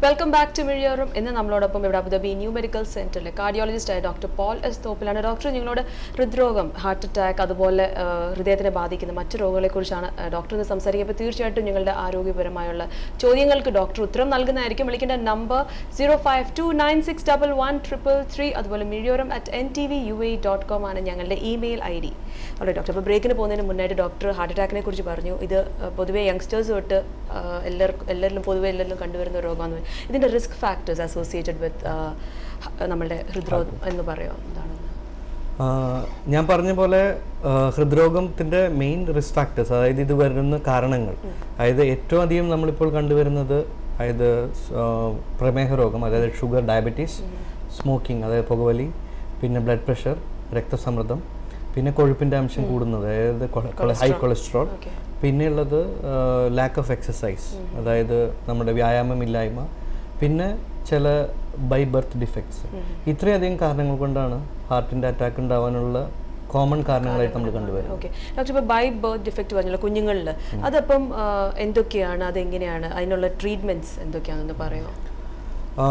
Welcome back to മിഴിയോറും ഇന്ന് നമ്മളോടൊപ്പം ഇവിടെ അബുദാബി ന്യൂ മെഡിക്കൽ സെന്ററിലെ കാർഡിയോളജിസ്റ്റ് ആയ ഡോക്ടർ പോൾ എസ് തോപ്പിലാണ് ഡോക്ടർ നിങ്ങളോട് ഹൃദ്രോഗം ഹാർട്ട് അറ്റാക്ക് അതുപോലെ ആ, ഹൃദയത്തിനെ ബാധിക്കുന്ന മറ്റു രോഗങ്ങളെക്കുറിച്ചാണ് ആ, ഡോക്ടർ ഇന്ന് സംസാരിക്കുമ്പോൾ തീർച്ചയായിട്ടും നിങ്ങളുടെ ആരോഗ്യപരമായുള്ള ചോദ്യങ്ങൾക്ക് ഡോക്ടർ ഉത്തരം നൽകുന്നതായിരിക്കും വിളിക്കേണ്ട number zero five two nine six double one triple three അതുപോലെ Mizhiyoram at N T V U A dot com ആണ് ഞങ്ങളുടെ ഇമെയിൽ ഐ ഡി അവിടെ ഡോക്ടർ അപ്പോൾ ബ്രേക്കിന് പോകുന്നതിന് മുന്നായിട്ട് ഡോക്ടർ ഹാർട്ട് അറ്റാക്കിനെ കുറിച്ച് പറഞ്ഞു ഇത് ആ, പൊതുവേ യങ്സ്റ്റേഴ്സ് തൊട്ട് ആ, എല്ലാവർക്കും എല്ലാവരിലും പൊതുവെ എല്ലാവരിലും കണ്ടുവരുന്ന ഒരു രോഗമാണ് ഇതിൻ്റെ റിസ്ക് ഫാക്ടേഴ്സ് അസോസിയേറ്റഡ് വിത്ത് നമ്മളുടെ ഹൃദ്രോഗം എന്ന് പറയുമോ എന്താണെന്ന് ആ, ഞാൻ പറഞ്ഞ പോലെ ആ, ഹൃദ്രോഗത്തിൻ്റെ മെയിൻ റിസ്ക് ഫാക്ടേഴ്സ് അതായത് ഇത് വരുന്ന കാരണങ്ങൾ അതായത് ഏറ്റവും അധികം നമ്മളിപ്പോൾ കണ്ടുവരുന്നത് അതായത് സ്- ആ, പ്രമേഹ രോഗം അതായത് ഷുഗർ ഡയബറ്റീസ് സ്മോക്കിംഗ് അതായത് പുകവലി പിന്നെ ബ്ലഡ് പ്രഷർ രക്തസമ്മർദ്ദം പിന്നെ കൊഴുപ്പിൻ്റെ അംശം കൂടുന്നത് അതായത് ഹൈ കൊളസ്ട്രോൾ ഓക്കെ പിന്നെയുള്ളത് ലാക്ക് ഓഫ് എക്സസൈസ് അതായത് നമ്മുടെ വ്യായാമമില്ലായ്മ പിന്നെ ചില ബൈ ബർത്ത് ഡിഫക്ട്സ് ഇത്രയധികം കാരണങ്ങൾ കൊണ്ടാണ് ഹാർട്ടിൻ്റെ അറ്റാക്ക് ഉണ്ടാവാനുള്ള കോമൺ കാരണങ്ങളായിട്ട് നമ്മൾ കണ്ടുവരുന്നത് ഓക്കെ ഡോക്ടർ ഇപ്പോൾ ബൈ ബർത്ത് ഡിഫക്റ്റ് പറഞ്ഞല്ലോ കുഞ്ഞുങ്ങളിൽ അതപ്പം ആ, എന്തൊക്കെയാണ് അതെങ്ങനെയാണ് അതിനുള്ള ട്രീറ്റ്മെന്റ്സ് എന്തൊക്കെയാണെന്ന് പറയുമോ ആ,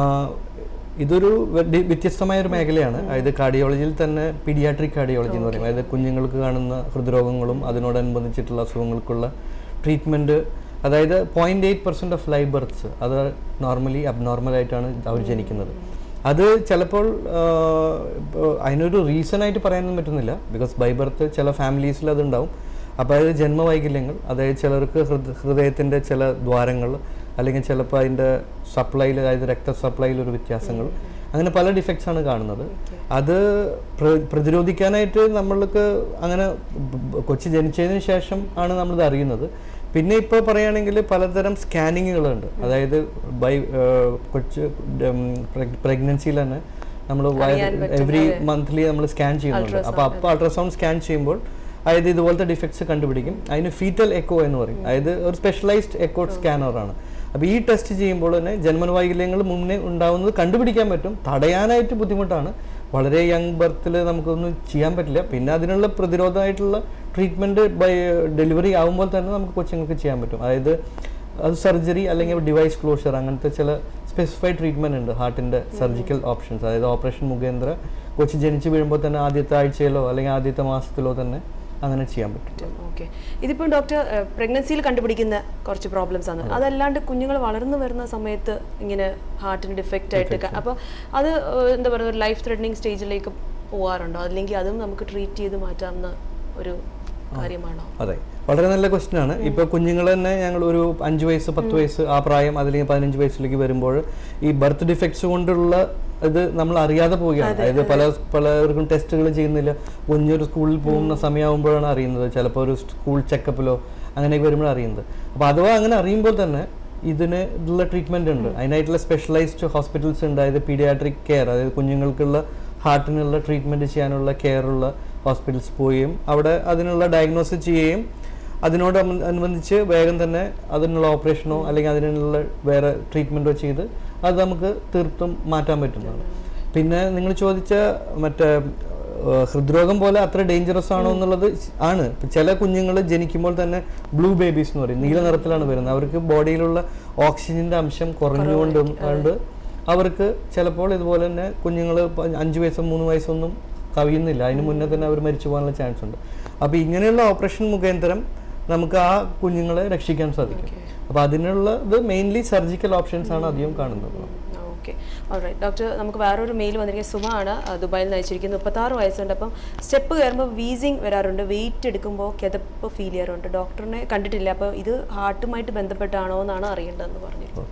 ഇതൊരു വെ- വ്യത്യസ്തമായ ഒരു മേഖലയാണ് അതായത് കാർഡിയോളജിയിൽ തന്നെ പീഡിയാട്രിക് കാർഡിയോളജി എന്ന് പറയും അതായത് കുഞ്ഞുങ്ങൾക്ക് കാണുന്ന ഹൃദ്രോഗങ്ങളും അതിനോടനുബന്ധിച്ചിട്ടുള്ള അസുഖങ്ങൾക്കുള്ള ട്രീറ്റ്മെൻറ്റ് അതായത് point eight percent of live births അത് നോർമലി അബ്നോർമൽ ആയിട്ടാണ് അവർ ജനിക്കുന്നത് അത് ചിലപ്പോൾ ആ, ഇപ്പൊ അതിനൊരു റീസൺ ആയിട്ട് പറയാനൊന്നും പറ്റുന്നില്ല ബിക്കോസ് ബൈ ബർത്ത് ചില ഫാമിലീസിൽ അതുണ്ടാവും അപ്പോൾ അതായത് ജന്മവൈകല്യങ്ങൾ അതായത് ചിലർക്ക് ഹൃദ ഹൃദയത്തിൻ്റെ ചില ദ്വാരങ്ങൾ അല്ലെങ്കിൽ ചിലപ്പോൾ അതിൻ്റെ സപ്ലൈയിൽ അതായത് രക്ത സപ്ലൈയിൽ ഒരു വ്യത്യാസങ്ങൾ അങ്ങനെ പല ഡിഫക്ട്സ് ആണ് കാണുന്നത് അത് പ്ര- പ്രതിരോധിക്കാനായിട്ട് നമ്മൾക്ക് അങ്ങനെ ബ- ബ- കൊച്ചു ജനിച്ചതിന് ശേഷം ആണ് നമ്മളിത് അറിയുന്നത് പിന്നെ ഇപ്പോൾ പറയുകയാണെങ്കിൽ പലതരം സ്കാനിങ്ങുകളുണ്ട് അതായത് ബൈ ഏഹ്, കൊച്ചു പ്രഗ്നൻസിയിൽ തന്നെ നമ്മൾ എവറി മന്ത്ലി നമ്മൾ സ്കാൻ ചെയ്യുന്നുണ്ട് അപ്പോൾ അപ്പോൾ അൾട്രാസൗണ്ട് സ്കാൻ ചെയ്യുമ്പോൾ അതായത് ഇതുപോലത്തെ ഡിഫക്ട്സ് കണ്ടുപിടിക്കും അതിന് ഫീറ്റൽ എക്കോ എന്ന് പറയും അതായത് ഒരു സ്പെഷ്യലൈസ്ഡ് എക്കോ സ്കാനറാണ് അപ്പോൾ ഈ ടെസ്റ്റ് ചെയ്യുമ്പോൾ തന്നെ ജന്മവൈകല്യങ്ങൾ മുന്നേ ഉണ്ടാവുന്നത് കണ്ടുപിടിക്കാൻ പറ്റും തടയാനായിട്ട് ബുദ്ധിമുട്ടാണ് വളരെ യങ് ബർത്തിൽ നമുക്കൊന്നും ചെയ്യാൻ പറ്റില്ല പിന്നെ അതിനുള്ള പ്രതിരോധമായിട്ടുള്ള ട്രീറ്റ്മെൻറ്റ് ബൈ ഡെലിവറി ആകുമ്പോൾ തന്നെ നമുക്ക് കൊച്ചുങ്ങൾക്ക് ചെയ്യാൻ പറ്റും അതായത് അത് സർജറി അല്ലെങ്കിൽ ഡിവൈസ് ക്ലോഷർ അങ്ങനത്തെ ചില സ്പെസിഫൈഡ് ട്രീറ്റ്മെൻറ്റ് ഉണ്ട് ഹാർട്ടിൻ്റെ സർജിക്കൽ ഓപ്ഷൻസ് അതായത് ഓപ്പറേഷൻ മുഖേന്ദ്ര കൊച്ചു ജനിച്ച് വീഴുമ്പോൾ തന്നെ ആദ്യത്തെ ആഴ്ചയിലോ അല്ലെങ്കിൽ ആദ്യത്തെ മാസത്തിലോ തന്നെ അങ്ങനെ ചെയ്യാൻ പറ്റും ഓക്കെ ഇതിപ്പം ഡോക്ടർ പ്രഗ്നൻസിയിൽ കണ്ടുപിടിക്കുന്ന കുറച്ച് പ്രോബ്ലംസ് ആണ് അതല്ലാണ്ട് കുഞ്ഞുങ്ങൾ വളർന്നു വരുന്ന സമയത്ത് ഇങ്ങനെ ഹാർട്ടിന് ഡിഫക്റ്റ് ആയിട്ട് ക- അപ്പോൾ അത് ഏഹ്, എന്താ പറയുക ഒരു ലൈഫ് ത്രെഡനിങ് സ്റ്റേജിലേക്ക് പോകാറുണ്ടോ അല്ലെങ്കിൽ അതും നമുക്ക് ട്രീറ്റ് ചെയ്ത് മാറ്റാവുന്ന ഒരു കാര്യമാണോ അതെ വളരെ നല്ല ക്വസ്റ്റ്യൻ ആണ് ഇപ്പോൾ കുഞ്ഞുങ്ങൾ തന്നെ ഞങ്ങൾ ഒരു അഞ്ച് വയസ്സ് പത്ത് വയസ്സ് ആ പ്രായം അതിലേക്ക് പതിനഞ്ച് വയസ്സിലേക്ക് വരുമ്പോൾ ഈ ബർത്ത് ഡിഫക്ട്സ് കൊണ്ടുള്ള ഇത് നമ്മൾ അറിയാതെ പോവുകയാണ് അതായത് പല പലർക്കും ടെസ്റ്റുകൾ ചെയ്യുന്നില്ല കുഞ്ഞൊരു സ്കൂളിൽ പോകുന്ന സമയമാകുമ്പോഴാണ് അറിയുന്നത് ചിലപ്പോൾ ഒരു സ്കൂൾ ചെക്കപ്പിലോ അങ്ങനെയൊക്കെ വരുമ്പോഴാണ് അറിയുന്നത് അപ്പോൾ അഥവാ അങ്ങനെ അറിയുമ്പോൾ തന്നെ ഇതിന് ഉള്ള ട്രീറ്റ്മെന്റ് ഉണ്ട് അതിനായിട്ടുള്ള സ്പെഷ്യലൈസ്ഡ് ഹോസ്പിറ്റൽസ് ഉണ്ട് അതായത് പീഡിയാട്രിക് കെയർ അതായത് കുഞ്ഞുങ്ങൾക്കുള്ള ഹാർട്ടിനുള്ള ട്രീറ്റ്മെന്റ് ചെയ്യാനുള്ള കെയർ ഉള്ള ഹോസ്പിറ്റൽസ് പോവുകയും അവിടെ അതിനുള്ള ഡയഗ്നോസിസ് ചെയ്യുകയും അതിനോട് അനു- അനുബന്ധിച്ച് വേഗം തന്നെ അതിനുള്ള ഓപ്പറേഷനോ അല്ലെങ്കിൽ അതിനുള്ള വേറെ ട്രീറ്റ്മെൻറ്റോ ചെയ്ത് അത് നമുക്ക് തീർത്തും മാറ്റാൻ പറ്റുന്നതാണ് പിന്നെ നിങ്ങൾ ചോദിച്ച മറ്റേ ഏഹ്, ഹൃദ്രോഗം പോലെ അത്ര ഡേഞ്ചറസ് ആണോ എന്നുള്ളത് ആണ് ഇപ്പൊ ചില കുഞ്ഞുങ്ങൾ ജനിക്കുമ്പോൾ തന്നെ ബ്ലൂ ബേബീസ് എന്ന് പറയും നീല നിറത്തിലാണ് വരുന്നത് അവർക്ക് ബോഡിയിലുള്ള ഓക്സിജന്റെ അംശം കുറഞ്ഞുകൊണ്ടും കൊണ്ട് അവർക്ക് ചിലപ്പോൾ ഇതുപോലെ തന്നെ കുഞ്ഞുങ്ങൾ അഞ്ച് വയസ്സും മൂന്ന് വയസ്സൊന്നും കവിയുന്നില്ല അതിന് മുന്നേ തന്നെ അവർ മരിച്ചു പോകാനുള്ള ചാൻസ് ഉണ്ട് അപ്പോൾ ഇങ്ങനെയുള്ള ഓപ്പറേഷൻ മുഖാന്തരം നമുക്ക് ആ കുഞ്ഞുങ്ങളെ രക്ഷിക്കാൻ സാധിക്കും അപ്പോൾ അതിനുള്ളത് മെയിൻലി സർജിക്കൽ ഓപ്ഷൻസ് ആണ് അധികം കാണുന്നത് ഓക്കെ ഓൾറൈറ്റ് ഡോക്ടർ നമുക്ക് വേറൊരു മെയിൽ വന്നിരിക്കുന്നത് സുമാണ് ദുബായിൽ നിന്ന് അയച്ചിരിക്കുന്നത് മുപ്പത്താറ് വയസ്സുണ്ട് അപ്പം സ്റ്റെപ്പ് കയറുമ്പോൾ വീസിങ് വരാറുണ്ട് വെയിറ്റ് എടുക്കുമ്പോൾ കിതപ്പ് ഫീൽ ചെയ്യാറുണ്ട് ഡോക്ടറിനെ കണ്ടിട്ടില്ല അപ്പോൾ ഇത് ഹാർട്ടുമായിട്ട് ബന്ധപ്പെട്ടാണോ എന്നാണ് അറിയേണ്ടതെന്ന് പറഞ്ഞിരുന്നത്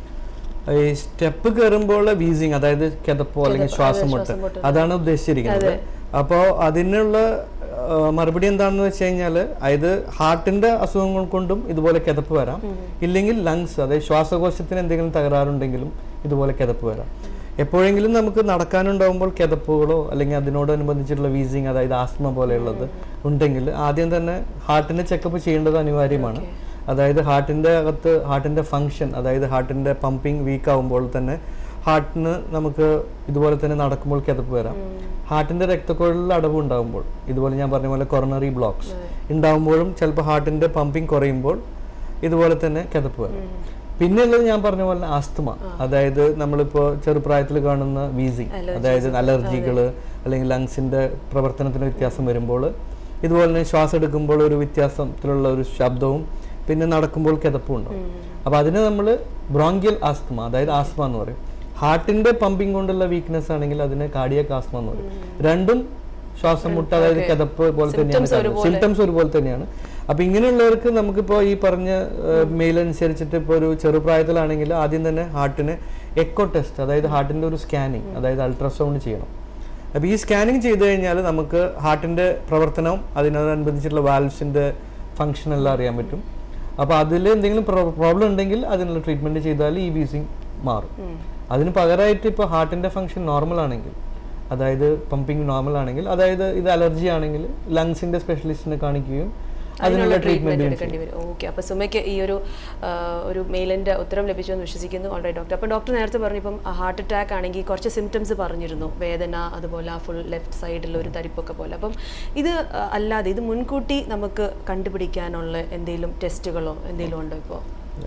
ഈ സ്റ്റെപ്പ് കയറുമ്പോൾ വീസിങ് അതായത് കിതപ്പോ അല്ലെങ്കിൽ ശ്വാസം മുട്ട് അതാണ് ഉദ്ദേശിച്ചിരിക്കുന്നത് അപ്പോൾ അതിനുള്ള ആ, മറുപടി എന്താണെന്ന് വെച്ച് കഴിഞ്ഞാൽ അതായത് ഹാർട്ടിന്റെ അസുഖങ്ങൾ കൊണ്ടും ഇതുപോലെ കിതപ്പ് വരാം ഇല്ലെങ്കിൽ ലങ്സ് അതായത് ശ്വാസകോശത്തിന് എന്തെങ്കിലും തകരാറുണ്ടെങ്കിലും ഇതുപോലെ കിതപ്പ് വരാം എപ്പോഴെങ്കിലും നമുക്ക് നടക്കാനുണ്ടാകുമ്പോൾ കിതപ്പുകളോ അല്ലെങ്കിൽ അതിനോടനുബന്ധിച്ചിട്ടുള്ള വീസിങ് അതായത് ആസ്മ പോലെയുള്ളത് ഉണ്ടെങ്കിൽ ആദ്യം തന്നെ ഹാർട്ടിന്റെ ചെക്കപ്പ് ചെയ്യേണ്ടത് അനിവാര്യമാണ് അതായത് ഹാർട്ടിൻ്റെ അകത്ത് ഹാർട്ടിൻ്റെ ഫങ്ഷൻ അതായത് ഹാർട്ടിൻ്റെ പമ്പിങ് വീക്ക് ആകുമ്പോൾ തന്നെ ഹാർട്ടിന് നമുക്ക് ഇതുപോലെ തന്നെ നടക്കുമ്പോൾ കിതപ്പ് വരാം ഹാർട്ടിൻ്റെ രക്തക്കുഴലിൽ അടവ് ഉണ്ടാകുമ്പോൾ ഇതുപോലെ ഞാൻ പറഞ്ഞ പോലെ കൊറോണറി ബ്ലോക്സ് ഉണ്ടാകുമ്പോഴും ചിലപ്പോൾ ഹാർട്ടിൻ്റെ പമ്പിങ് കുറയുമ്പോൾ ഇതുപോലെ തന്നെ കിതപ്പ് വരാം പിന്നെ ഉള്ളത് ഞാൻ പറഞ്ഞ പോലെ ആസ്തമ അതായത് നമ്മളിപ്പോ ചെറുപ്രായത്തിൽ കാണുന്ന വീസിങ് അതായത് അലർജികൾ അല്ലെങ്കിൽ ലങ്സിന്റെ പ്രവർത്തനത്തിന് വ്യത്യാസം വരുമ്പോൾ ഇതുപോലെ തന്നെ ശ്വാസം എടുക്കുമ്പോൾ ഒരു വ്യത്യാസത്തിലുള്ള ഒരു ശബ്ദവും പിന്നെ നടക്കുമ്പോൾ കിതപ്പും ഉണ്ടാവും അപ്പൊ അതിന് നമ്മൾ ബ്രോങ്കിയൽ ആസ്തമ അതായത് ആസ്മ എന്ന് പറയും ഹാർട്ടിന്റെ പമ്പിങ് കൊണ്ടുള്ള വീക്ക്നെസ് ആണെങ്കിൽ അതിന് കാർഡിയക് ആസ്മ എന്ന് പറയും രണ്ടും ശ്വാസം മുട്ട അതായത് കിതപ്പ് പോലെ തന്നെയാണ് സിംറ്റംസ് ഒരുപോലെ തന്നെയാണ് അപ്പൊ ഇങ്ങനെയുള്ളവർക്ക് നമുക്കിപ്പോ ഈ പറഞ്ഞ മെയിൽ അനുസരിച്ചിട്ട് ഇപ്പോൾ ഒരു ചെറുപ്രായത്തിലാണെങ്കിൽ ആദ്യം തന്നെ ഹാർട്ടിന് എക്കോ ടെസ്റ്റ് അതായത് ഹാർട്ടിന്റെ ഒരു സ്കാനിങ് അതായത് അൾട്രാസൗണ്ട് ചെയ്യണം അപ്പോൾ ഈ സ്കാനിങ് ചെയ്ത് കഴിഞ്ഞാൽ നമുക്ക് ഹാർട്ടിന്റെ പ്രവർത്തനവും അതിനോടനുബന്ധിച്ചിട്ടുള്ള വാൽവ്സിന്റെ ഫങ്ഷൻ എല്ലാം അറിയാൻ പറ്റും അപ്പോൾ അതിൽ എന്തെങ്കിലും പ്രോബ്ലം ഉണ്ടെങ്കിൽ അതിനുള്ള ട്രീറ്റ്മെന്റ് ചെയ്താൽ ഈ വീസിങ് മാറും അതിന് പകരമായിട്ട് ഇപ്പോൾ ഹാർട്ടിന്റെ ഫങ്ഷൻ നോർമൽ ആണെങ്കിൽ അതായത് പമ്പിങ് നോർമൽ ആണെങ്കിൽ അതായത് ഇത് അലർജി ആണെങ്കിൽ ലങ്സിന്റെ സ്പെഷ്യലിസ്റ്റിനെ കാണിക്കുകയും അതിനുള്ള ട്രീറ്റ്മെന്റ് എടുക്കേണ്ടി വരും ഓക്കെ അപ്പോൾ സുമയ്ക്ക് ഈ ഒരു ആ, ഒരു മെയിലിന്റെ ഉത്തരം ലഭിച്ചു എന്ന് വിശ്വസിക്കുന്നു ഓൾറെഡി ഡോക്ടർ അപ്പോൾ ഡോക്ടർ നേരത്തെ പറഞ്ഞു ഇപ്പം ഹാർട്ട് അറ്റാക്ക് ആണെങ്കിൽ കുറച്ച് സിംറ്റംസ് പറഞ്ഞിരുന്നു വേദന അതുപോലെ ആ ഫുൾ ലെഫ്റ്റ് സൈഡിൽ ഒരു തരിപ്പൊക്കെ പോലെ അപ്പം ഇത് ആ, അല്ലാതെ ഇത് മുൻകൂട്ടി നമുക്ക് കണ്ടുപിടിക്കാനുള്ള എന്തെങ്കിലും ടെസ്റ്റുകളോ എന്തെങ്കിലും ഉണ്ടോ ഇപ്പോൾ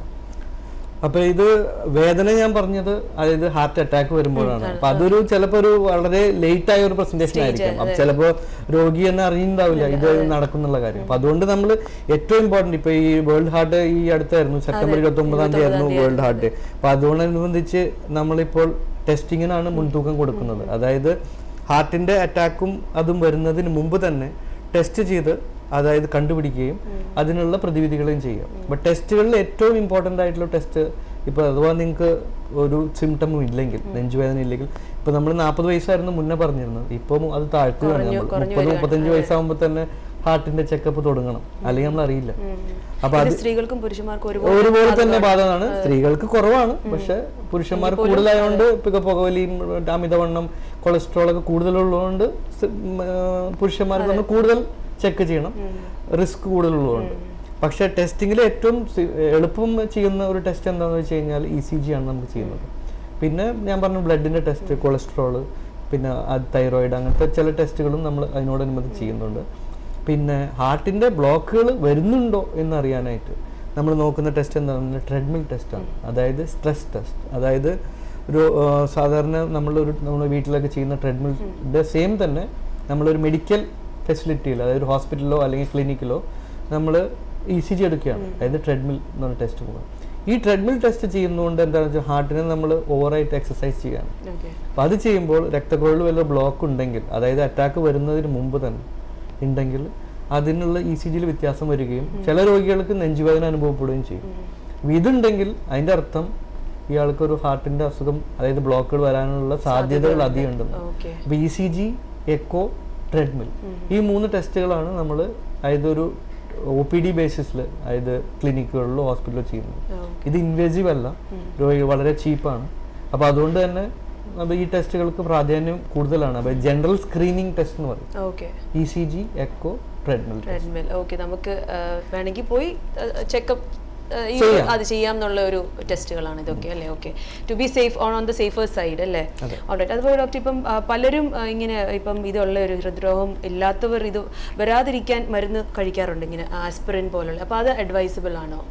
അപ്പൊ ഇത് വേദന ഞാൻ പറഞ്ഞത് അതായത് ഹാർട്ട് അറ്റാക്ക് വരുമ്പോഴാണ് അപ്പൊ അതൊരു ചിലപ്പോ ഒരു വളരെ ലേറ്റ് ആയ ഒരു പ്രസന്റേഷൻ ആയിരിക്കും അപ്പൊ ചിലപ്പോ രോഗി തന്നെ അറിയുന്നുണ്ടാവില്ല ഇത് നടക്കുന്നുള്ള കാര്യം അപ്പൊ അതുകൊണ്ട് നമ്മൾ ഏറ്റവും ഇമ്പോർട്ടന്റ് ഇപ്പൊ ഈ വേൾഡ് ഹാർട്ട് ഈ അടുത്തായിരുന്നു സെപ്റ്റംബർ ഇരുപത്തി ഒമ്പതാം തീയതി ആയിരുന്നു വേൾഡ് ഹാർട്ട് അപ്പൊ അതോടനുബന്ധിച്ച് നമ്മളിപ്പോൾ ടെസ്റ്റിങ്ങിനാണ് മുൻതൂക്കം കൊടുക്കുന്നത് അതായത് ഹാർട്ടിന്റെ അറ്റാക്കും അതും വരുന്നതിന് മുമ്പ് തന്നെ ടെസ്റ്റ് ചെയ്ത് അതായത് കണ്ടുപിടിക്കുകയും അതിനുള്ള പ്രതിവിധികളും ചെയ്യും അപ്പൊ ടെസ്റ്റുകളിൽ ഏറ്റവും ഇമ്പോർട്ടൻ്റ് ആയിട്ടുള്ള ടെസ്റ്റ് ഇപ്പൊ അഥവാ നിങ്ങൾക്ക് ഒരു സിംറ്റമും ഇല്ലെങ്കിൽ നെഞ്ചുവേദന ഇല്ലെങ്കിൽ ഇപ്പൊ നമ്മൾ നാൽപ്പത് വയസ്സായിരുന്നു മുന്നേ പറഞ്ഞിരുന്നത് ഇപ്പം അത് താഴ്ത്തുകയാണ് നമ്മൾ മുപ്പത് മുപ്പത്തഞ്ച് വയസ്സാകുമ്പോൾ തന്നെ ഹാർട്ടിന്റെ ചെക്കപ്പ് തുടങ്ങണം അല്ലെങ്കിൽ നമ്മൾ അറിയില്ല അപ്പൊ ഇത് സ്ത്രീകൾക്കും പുരുഷന്മാർക്കും ഒരുപോലെ ഒരുപോലെ തന്നെ ബാധകമാണ് സ്ത്രീകൾക്ക് കുറവാണ് പക്ഷെ പുരുഷന്മാർ കൂടുതലായതുകൊണ്ട് ഇപ്പൊ പുകവലിയും അമിതവണ്ണം കൊളസ്ട്രോൾ ഒക്കെ കൂടുതലുള്ളതുകൊണ്ട് സ്- ഉം, ആ, പുരുഷന്മാർക്ക് നമ്മൾ കൂടുതൽ ചെക്ക് ചെയ്യണം റിസ്ക് കൂടുതലുള്ളതുകൊണ്ട് പക്ഷെ ടെസ്റ്റിങ്ങിൽ ഏറ്റവും സി- എളുപ്പം ചെയ്യുന്ന ഒരു ടെസ്റ്റ് എന്താണെന്ന് വെച്ച് കഴിഞ്ഞാൽ ഇ സി ജി ആണ് നമുക്ക് ചെയ്യുന്നത് പിന്നെ ഞാൻ പറഞ്ഞു ബ്ലഡിന്റെ ടെസ്റ്റ് കൊളസ്ട്രോള് പിന്നെ തൈറോയിഡ് അങ്ങനത്തെ ചില ടെസ്റ്റുകളും നമ്മൾ അതിനോടനുബന്ധിച്ച് ചെയ്യുന്നുണ്ട് പിന്നെ ഹാർട്ടിന്റെ ബ്ലോക്കുകൾ വരുന്നുണ്ടോ എന്നറിയാനായിട്ട് നമ്മൾ നോക്കുന്ന ടെസ്റ്റ് എന്താണ് ട്രെഡ്മിൽ ടെസ്റ്റാണ് അതായത് സ്ട്രെസ് ടെസ്റ്റ് അതായത് ഒരു ആ, സാധാരണ നമ്മളൊരു നമ്മൾ വീട്ടിലൊക്കെ ചെയ്യുന്ന ട്രെഡ്മിലിന്റെ സെയിം തന്നെ നമ്മളൊരു മെഡിക്കൽ ഫെസിലിറ്റിയിൽ അതായത് ഒരു ഹോസ്പിറ്റലിലോ അല്ലെങ്കിൽ ക്ലിനിക്കിലോ നമ്മൾ ഇ സി ജി എടുക്കുകയാണ് അതായത് ട്രെഡ്മിൽ എന്ന് പറഞ്ഞ ടെസ്റ്റ് പോകുന്നത് ഈ ട്രെഡ്മിൽ ടെസ്റ്റ് ചെയ്യുന്നതുകൊണ്ട് എന്താണെന്ന് വെച്ചാൽ ഹാർട്ടിനെ നമ്മൾ ഓവറായിട്ട് എക്സസൈസ് ചെയ്യാണ് ഓക്കെ അപ്പോൾ അത് ചെയ്യുമ്പോൾ രക്തക്കുഴലിൽ വല്ല ബ്ലോക്ക് ഉണ്ടെങ്കിൽ അതായത് അറ്റാക്ക് വരുന്നതിന് മുമ്പ് തന്നെ ഉണ്ടെങ്കിൽ അതിനുള്ള ഇ സി ജിയിൽ വ്യത്യാസം വരികയും ചില രോഗികൾക്ക് നെഞ്ചുവേദന അനുഭവപ്പെടുകയും ചെയ്യും അപ്പോൾ ഇതുണ്ടെങ്കിൽ അതിൻ്റെ അർത്ഥം ഇയാൾക്ക് ഒരു ഹാർട്ടിന്റെ അസുഖം അതായത് ബ്ലോക്കുകൾ വരാനുള്ള സാധ്യതകൾ അധികം ഉണ്ടെന്ന് ഓക്കെ അപ്പോൾ E C G echo treadmill ഈ മൂന്ന് ടെസ്റ്റുകളാണ് നമ്മൾ അതായത് ഒരു ഒ പി ഡി ബേസിസിൽ അതായത് ക്ലിനിക്കുകളിലോ ഹോസ്പിറ്റലിലോ ചെയ്യുന്നത് ഇത് ഇൻവേസീവ് അല്ല രോഗി വളരെ ചീപ്പാണ് അപ്പോൾ അതുകൊണ്ട് തന്നെ അത് ഈ ടെസ്റ്റുകൾക്ക് പ്രാധാന്യം കൂടുതലാണ് അപ്പോൾ ജനറൽ സ്ക്രീനിങ് ടെസ്റ്റ് എന്ന് പറയും okay E C G echo treadmill treadmill okay നമുക്ക് ആ, വേണമെങ്കിൽ പോയി ചെക്കപ്പ് ചെയ്യാം. അത് ചെയ്യാം എന്നുള്ള ഒരു ടെസ്റ്റുകളാണ് ഇതൊക്കെ അല്ലേ okay to be safe on on the safer side അല്ലേ ഓൾറൈറ്റ് അതുപോലെ ഡോക്ടർ ഇപ്പം ആ, പലരും ആ, ഇങ്ങനെ ഇപ്പം ഇതുള്ള ഒരു ഹൃദ്രോഗം ഇല്ലാത്തവർ ഇത് വരാതിരിക്കാൻ മരുന്ന് കഴിക്കാറുണ്ട് ഇങ്ങനെ ആസ്പിറിൻ പോലുള്ള അപ്പോൾ അത് അഡ്വൈസബിൾ ആണോ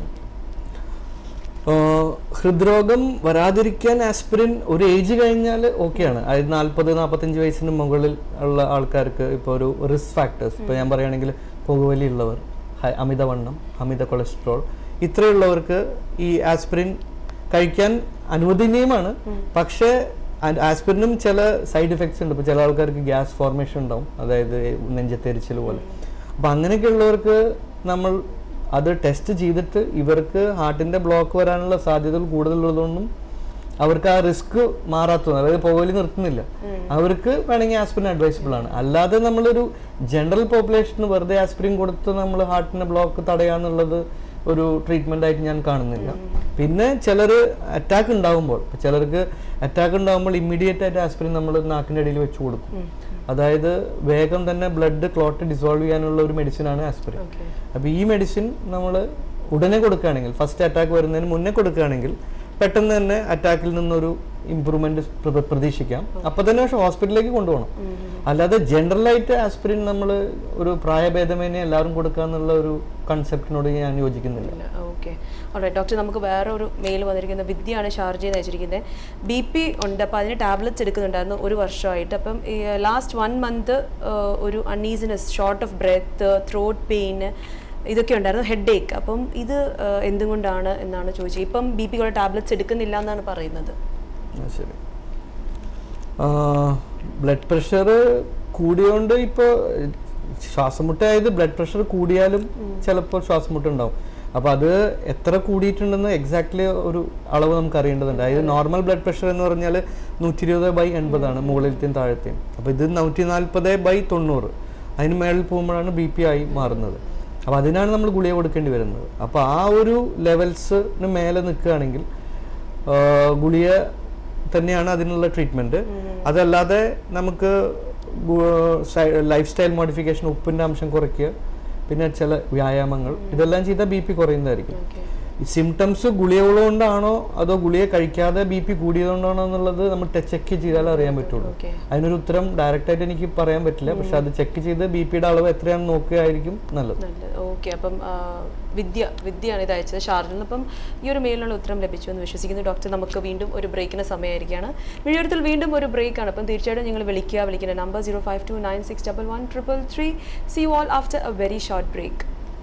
ആഹ് ഹൃദ്രോഗം വരാതിരിക്കാൻ ആസ്പിരിൻ ഒരു ഏജ് കഴിഞ്ഞാൽ ഓക്കെയാണ് അതായത് നാൽപ്പത് നാൽപ്പത്തഞ്ച് വയസ്സിന് മുകളിൽ ഉള്ള ആൾക്കാർക്ക് ഇപ്പോൾ ഒരു റിസ്ക് ഫാക്ടേഴ്സ് ഇപ്പോൾ ഞാൻ പറയുകയാണെങ്കിൽ പുകവലി ഉള്ളവർ ഹൈ- അമിതവണ്ണം അമിത കൊളസ്ട്രോൾ ഇത്രയുള്ളവർക്ക് ഈ ആസ്പിരിൻ കഴിക്കാൻ അനുവദനീയമാണ് പക്ഷേ ആ- ആസ്പിരിനും ചില സൈഡ് ഇഫക്ട്സ് ഉണ്ട് ഇപ്പോൾ ചില ആൾക്കാർക്ക് ഗ്യാസ് ഫോർമേഷൻ ഉണ്ടാവും അതായത് നെഞ്ചത്തെരിച്ചിൽ പോലെ അപ്പം അങ്ങനെയൊക്കെ ഉള്ളവർക്ക് നമ്മൾ അത് ടെസ്റ്റ് ചെയ്തിട്ട് ഇവർക്ക് ഹാർട്ടിന്റെ ബ്ലോക്ക് വരാനുള്ള സാധ്യതകൾ കൂടുതലുള്ളതുകൊണ്ടും അവർക്ക് ആ റിസ്ക് മാറാത്തത് അതായത് പുകവലി നിർത്തുന്നില്ല അവർക്ക് വേണമെങ്കിൽ ആസ്പിരിൻ അഡ്വൈസബിൾ ആണ് അല്ലാതെ നമ്മളൊരു ജനറൽ പോപ്പുലേഷന് വെറുതെ ആസ്പിരിൻ കൊടുത്ത് നമ്മൾ ഹാർട്ടിന്റെ ബ്ലോക്ക് തടയാന്നുള്ളത് ഒരു ട്രീറ്റ്മെന്റ് ആയിട്ട് ഞാൻ കാണുന്നില്ല പിന്നെ ചിലർ അറ്റാക്ക് ഉണ്ടാകുമ്പോൾ ഇപ്പൊ ചിലർക്ക് അറ്റാക്ക് ഉണ്ടാകുമ്പോൾ ഇമ്മീഡിയറ്റ് ആയിട്ട് ആസ്പിരിൻ നമ്മൾ നാക്കിന്റെ അടിയിൽ വെച്ച് കൊടുക്കും അതായത് വേഗം തന്നെ ബ്ലഡ് ക്ലോട്ട് ഡിസോൾവ് ചെയ്യാനുള്ള ഒരു മെഡിസിൻ ആണ് ആസ്പിരിൻ ഓക്കെ അപ്പോൾ ഈ മെഡിസിൻ നമ്മൾ ഉടനെ കൊടുക്കുകയാണെങ്കിൽ ഫസ്റ്റ് അറ്റാക്ക് വരുന്നതിന് മുന്നേ കൊടുക്കുകയാണെങ്കിൽ പെട്ടെന്ന് തന്നെ അറ്റാക്കിൽ നിന്നൊരു ഇമ്പ്രൂവ്മെന്റ് പ്രതീക്ഷിക്കാം അപ്പൊ തന്നെ പക്ഷെ ഹോസ്പിറ്റലിലേക്ക് കൊണ്ടുപോകണം അല്ലാതെ ജനറലായിട്ട് ആസ്പിരിൻ നമ്മൾ ഒരു പ്രായഭേദമേനെ എല്ലാവരും കൊടുക്കുക എന്നുള്ള ഒരു കൺസെപ്റ്റിനോട് ഞാൻ യോജിക്കുന്നില്ല ഓക്കെ ഓൾറൈറ്റ് ഡോക്ടർ നമുക്ക് വേറെ ഒരു മെയിൽ വന്നിരിക്കുന്നത് വിദ്യയാണ് ഷാർജയിൽ നിന്ന് അയച്ചിരിക്കുന്നത് ബി പി ഉണ്ട് അപ്പോൾ അതിന് ടാബ്ലറ്റ്സ് എടുക്കുന്നുണ്ടായിരുന്നു ഒരു വർഷമായിട്ട് അപ്പം ഈ ലാസ്റ്റ് വൺ മന്ത് ഒരു uneasiness short of breath throat pain ഇതൊക്കെ ഉണ്ടായിരുന്നു ഹെഡ് ഏക്ക് അപ്പം ഇത് ആ, എന്തുകൊണ്ടാണ് എന്നാണ് ചോദിച്ചത് ഇപ്പം ബി പിക്കുള്ള ടാബ്ലറ്റ്സ് എടുക്കുന്നില്ല എന്നാണ് പറയുന്നത് ആ, ശരി ബ്ലഡ് പ്രഷർ കൂടിയോണ്ട് ഇപ്പോൾ ശ്വാസമുട്ടായത് ബ്ലഡ് പ്രഷർ കൂടിയാലും ചിലപ്പോൾ ശ്വാസമുട്ട് ഉണ്ടാവും അപ്പോൾ അത് എത്ര കൂടിയിട്ടുണ്ടെന്ന് എക്സാക്ട്ലി ഒരു അളവ് നമുക്ക് അറിയേണ്ടതുണ്ട് അതായത് നോർമൽ ബ്ലഡ് പ്രഷർ എന്ന് പറഞ്ഞാൽ നൂറ്റി ഇരുപത് ബൈ എൺപതാണ് മുകളിലത്തെയും താഴത്തെയും അപ്പോൾ ഇത് നൂറ്റി നാൽപ്പത് ബൈ തൊണ്ണൂറ് അതിന് മേളിൽ പോകുമ്പോഴാണ് ബി പി ആയി മാറുന്നത് അപ്പോൾ അതിനാണ് നമ്മൾ ഗുളിക കൊടുക്കേണ്ടി വരുന്നത് അപ്പോൾ ആ ഒരു ലെവൽസിന് മേലെ നിൽക്കുകയാണെങ്കിൽ ആ, ഗുളിക തന്നെയാണ് അതിനുള്ള ട്രീറ്റ്മെൻറ്റ് അതല്ലാതെ നമുക്ക് ലൈഫ് സ്റ്റൈൽ മോഡിഫിക്കേഷൻ ഉപ്പിൻ്റെ അംശം കുറയ്ക്കുക പിന്നെ ചില വ്യായാമങ്ങൾ ഇതെല്ലാം ചെയ്താൽ ബി പി കുറയുന്നതായിരിക്കും ഓക്കെ ഈ സിംറ്റംസ് ഗുളികകളുകൊണ്ടാണോ അതോ ഗുളിക കഴിക്കാതെ ബി പി കൂടിയതുകൊണ്ടാണോ എന്നുള്ളത് നമ്മൾ ചെക്ക് ചെയ്താലേ അറിയാൻ പറ്റുള്ളൂ ഓക്കെ അതിനൊരു ഉത്തരം ഡയറക്റ്റ് ആയിട്ട് എനിക്ക് പറയാൻ പറ്റില്ല പക്ഷെ അത് ചെക്ക് ചെയ്ത് ബി പിയുടെ അളവ് എത്രയാണെന്ന് നോക്കുകയായിരിക്കും നല്ലത് നല്ലത് ഓക്കെ അപ്പം ആ, വിദ്യ വിദ്യയാണ് ഇത് അയച്ചത് ഷാർജിൽ നിന്ന് അപ്പം ഈ ഒരു മെയിലിനുള്ള ഉത്തരം ലഭിച്ചു എന്ന് വിശ്വസിക്കുന്നു ഡോക്ടർ നമുക്ക് വീണ്ടും ഒരു ബ്രേക്കിന് സമയമായിരിക്കുകയാണ് വീഡിയോത്തിൽ വീണ്ടും ഒരു ബ്രേക്കാണ് അപ്പം തീർച്ചയായിട്ടും നിങ്ങൾ വിളിക്കുക വിളിക്കുന്ന number zero five two nine six double one triple three see you all after a very short break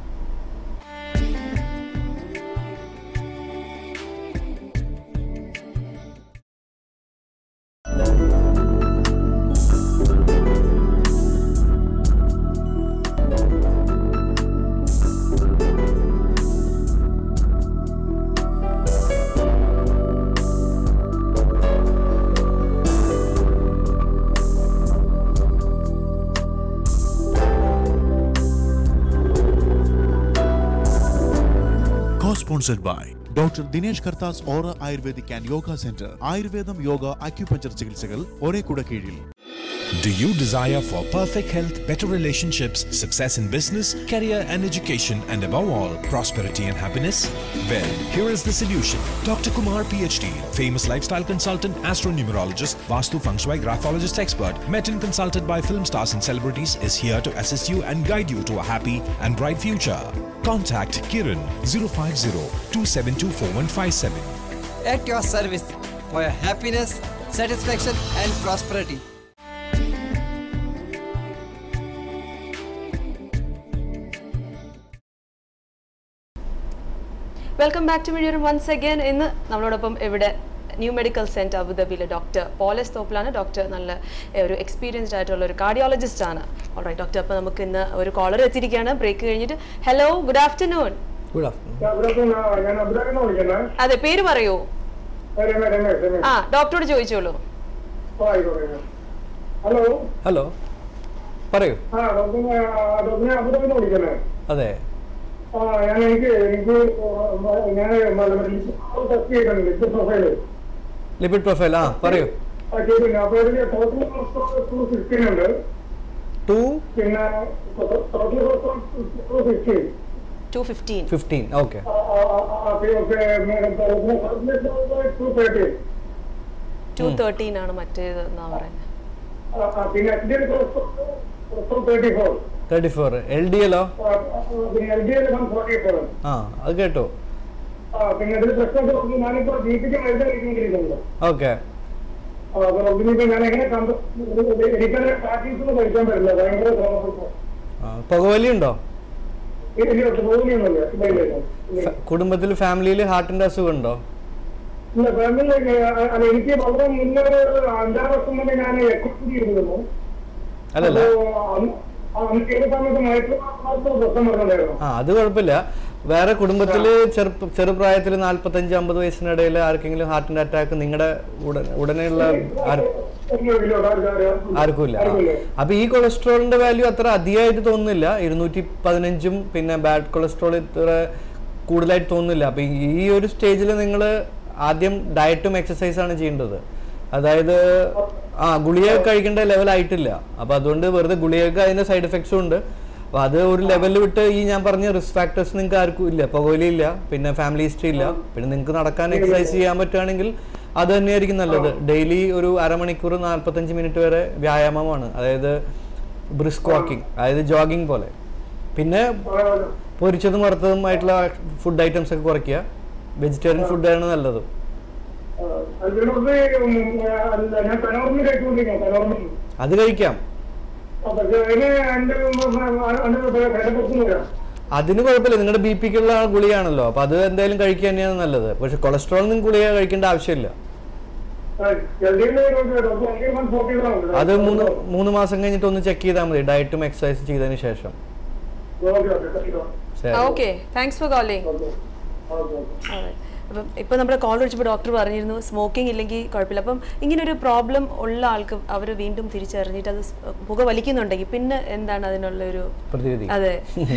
Co-sponsored by Dr. Dinesh Kartas Aura Ayurvedic and Yoga Center. ആയുർവേദം യോഗ അക്യുപഞ്ചർ ചികിത്സകൾ ഒരേ കുട കീഴിൽ Do you desire for perfect health, better relationships, success in business, career and education, and above all, prosperity and happiness? Well, here is the solution. Dr. Kumar, PhD, famous lifestyle consultant, astronumerologist, Vastu Feng Shui graphologist expert, met and consulted by film stars and celebrities, is here to assist you and guide you to a happy and bright future. Contact Kiran 050 272 4157. at your service for your happiness, satisfaction, and prosperity. Welcome back to media once again ഇന്ന് നമ്മളോടൊപ്പം ഇവിടെ new medical centre അബുദാബിയിലെ doctor Paul S തോപ്പിലാണ് doctor നല്ല ഏഹ്, ഒരു experienced ആയിട്ടുള്ള ഒരു കാർഡിയോളജിസ്റ്റ് ആണ് ഓൾറൈറ്റ് ഡോക്ടർ അപ്പോൾ നമുക്ക് ഇന്ന് ഒരു കോളർ എത്തിയിരിക്കുകയാണ് ബ്രേക്ക് കഴിഞ്ഞിട്ട് hello good afternoon good afternoon ഞാൻ ഞാൻ അബ്ദുൽ വിളിക്കുന്നത് അതെ പേര് പറയൂ രമേശ് രമേശ് രമേശ് ആ ഡോക്ടറോട് ചോദിച്ചോളൂ ഓ ആയിക്കോട്ടെ ഹലോ ഹലോ പറയൂ ആ ഡോക്ടർ ഡോക്ടർ ഞാൻ അബുദാബിന്ന് വിളിക്കുന്നത് അതെ ആ ഞാൻ എനിക്ക് എനിക്ക് ഞാൻ ടെസ്റ്റ് ചെയ്തിട്ടുണ്ട് ലിസ്റ്റ് പ്രൊഫൈല് ലിപിഡ് പ്രൊഫൈൽ ആ പറയൂ ആ ചെയ്തിട്ടുണ്ട് അപ്പൊ ഇതിന് ടോട്ടൽ ടു സിക്സ്റ്റീൻ ഉണ്ട് ടു പിന്നെ total two sixteen two fifteen fifteen okay two thirteen two thirteen ആണ് മറ്റേത് എന്നാ പറയുന്നത് പിന്നെ H D L thirty four thirty four L D എല്ലോ പിന്നെ L D L one forty seven ആ അത് കേട്ടോ ആ, പിന്നെ ഇതിൽ പ്രശ്നം തോന്നുന്നു ഞാനിപ്പോ ബിപിക്ക് മരുന്ന് കഴിക്കുന്നുണ്ട് ഓക്കെ ഇനിയിപ്പോ ഞാൻ എങ്ങനെ കണ്ടു എനിക്കതിനെ പ്രാക്ടീസ് കഴിക്കാൻ പറ്റില്ല ഭയങ്കര പുകവലി ഉണ്ടോ തോന്നിയൊന്നുമില്ല കുടുംബത്തിൽ ഫാമിലിയിൽ ഹാർട്ടിന്റെ അസുഖം ഉണ്ടോ ഇല്ല ഫാമിലി അല്ല എനിക്ക് വളരെ മുന്നേ ഒരു അഞ്ചാറ് വർഷം മുന്നേ ഞാൻ എക്വിറ്റി ഇരുന്നു അല്ലല്ല അപ്പോ അന്ന് അന്ന് ചെയ്ത സമയത്ത് മയക്കു പ്രശ്നം വരുന്നുണ്ടായിരുന്നു ആ അത് കുഴപ്പമില്ല വേറെ കുടുംബത്തിൽ ചെറു ചെറുപ്രായത്തിൽ നാല്പത്തഞ്ച് അമ്പത് വയസ്സിനിടയിൽ ആർക്കെങ്കിലും ഹാർട്ടിന്റെ അറ്റാക്ക് നിങ്ങളുടെ ഉടനെയുള്ള ആർ- ആർക്കുമില്ല ആ. അപ്പൊ ഈ കൊളസ്ട്രോളിന്റെ വാല്യൂ അത്ര അധികമായിട്ട് തോന്നുന്നില്ല ഇരുന്നൂറ്റി പതിനഞ്ചും പിന്നെ ബാഡ് കൊളസ്ട്രോൾ ഇത്ര കൂടുതലായിട്ട് തോന്നുന്നില്ല അപ്പൊ ഈ ഒരു സ്റ്റേജിൽ നിങ്ങൾ ആദ്യം ഡയറ്റും എക്സസൈസാണ് ചെയ്യേണ്ടത് അതായത് ആ ഗുളിക കഴിക്കേണ്ട ലെവൽ ആയിട്ടില്ല അപ്പൊ അതുകൊണ്ട് വെറുതെ ഗുളികക്ക് അതിന്റെ സൈഡ് എഫക്ട്സും ഉണ്ട് അപ്പൊ അത് ഒരു ലെവലിൽ വിട്ട് ഈ ഞാൻ പറഞ്ഞ റിസ്ക് ഫാക്ടേഴ്സ് നിങ്ങൾക്ക് ആർക്കും ഇല്ല പുകവലി ഇല്ല പിന്നെ ഫാമിലി ഹിസ്റ്ററി ഇല്ല പിന്നെ നിങ്ങൾക്ക് നടക്കാൻ എക്സസൈസ് ചെയ്യാൻ പറ്റുകയാണെങ്കിൽ അത് തന്നെയായിരിക്കും നല്ലത് ഡെയിലി ഒരു അരമണിക്കൂർ നാൽപ്പത്തഞ്ച് മിനിറ്റ് വരെ വ്യായാമമാണ് അതായത് ബ്രിസ്ക് വാക്കിംഗ് അതായത് ജോഗിങ് പോലെ പിന്നെ പൊരിച്ചതും വറുത്തതുമായിട്ടുള്ള ഫുഡ് ഐറ്റംസ് ഒക്കെ കുറയ്ക്കുക വെജിറ്റേറിയൻ ഫുഡാണ് നല്ലത് അതിനോട് ഞാൻ തലവർന്ന് കഴിച്ചുകൊണ്ടിരിക്കണം തലവർന്ന് അത് കഴിക്കാം പക്ഷെ അതിന് എന്റെ വിലപ്പുറത്തുനിന്ന് വരാം അതിന് കുഴപ്പമില്ല നിങ്ങളുടെ ബി പിക്കുള്ള ഗുളിയാണല്ലോ അപ്പൊ അത് എന്തായാലും കഴിക്കുക തന്നെയാണ് നല്ലത് പക്ഷെ കൊളസ്ട്രോളിനും ഗുളിക കഴിക്കേണ്ട ആവശ്യമില്ല അത് മൂന്ന് മൂന്ന് മാസം കഴിഞ്ഞിട്ട് ഒന്ന് ചെക്ക് ചെയ്താൽ മതി ഡയറ്റും എക്സസൈസ് ചെയ്തതിന് ശേഷം ശരി ഓക്കെ താങ്ക്സ് ഫോർ കോളിംഗ് അപ്പം ഇപ്പം നമ്മുടെ കോൾ വിളിച്ചപ്പോൾ ഡോക്ടർ പറഞ്ഞിരുന്നു സ്മോക്കിംഗ് ഇല്ലെങ്കിൽ കുഴപ്പമില്ല അപ്പം ഇങ്ങനെ ഒരു പ്രോബ്ലം ഉള്ള ആൾക്ക് അവർ വീണ്ടും തിരിച്ചറിഞ്ഞിട്ട് അത് സ് പുക വലിക്കുന്നുണ്ടെങ്കിൽ പിന്നെ എന്താണ് അതിനുള്ള ഒരു പ്രതിവിധി അതെ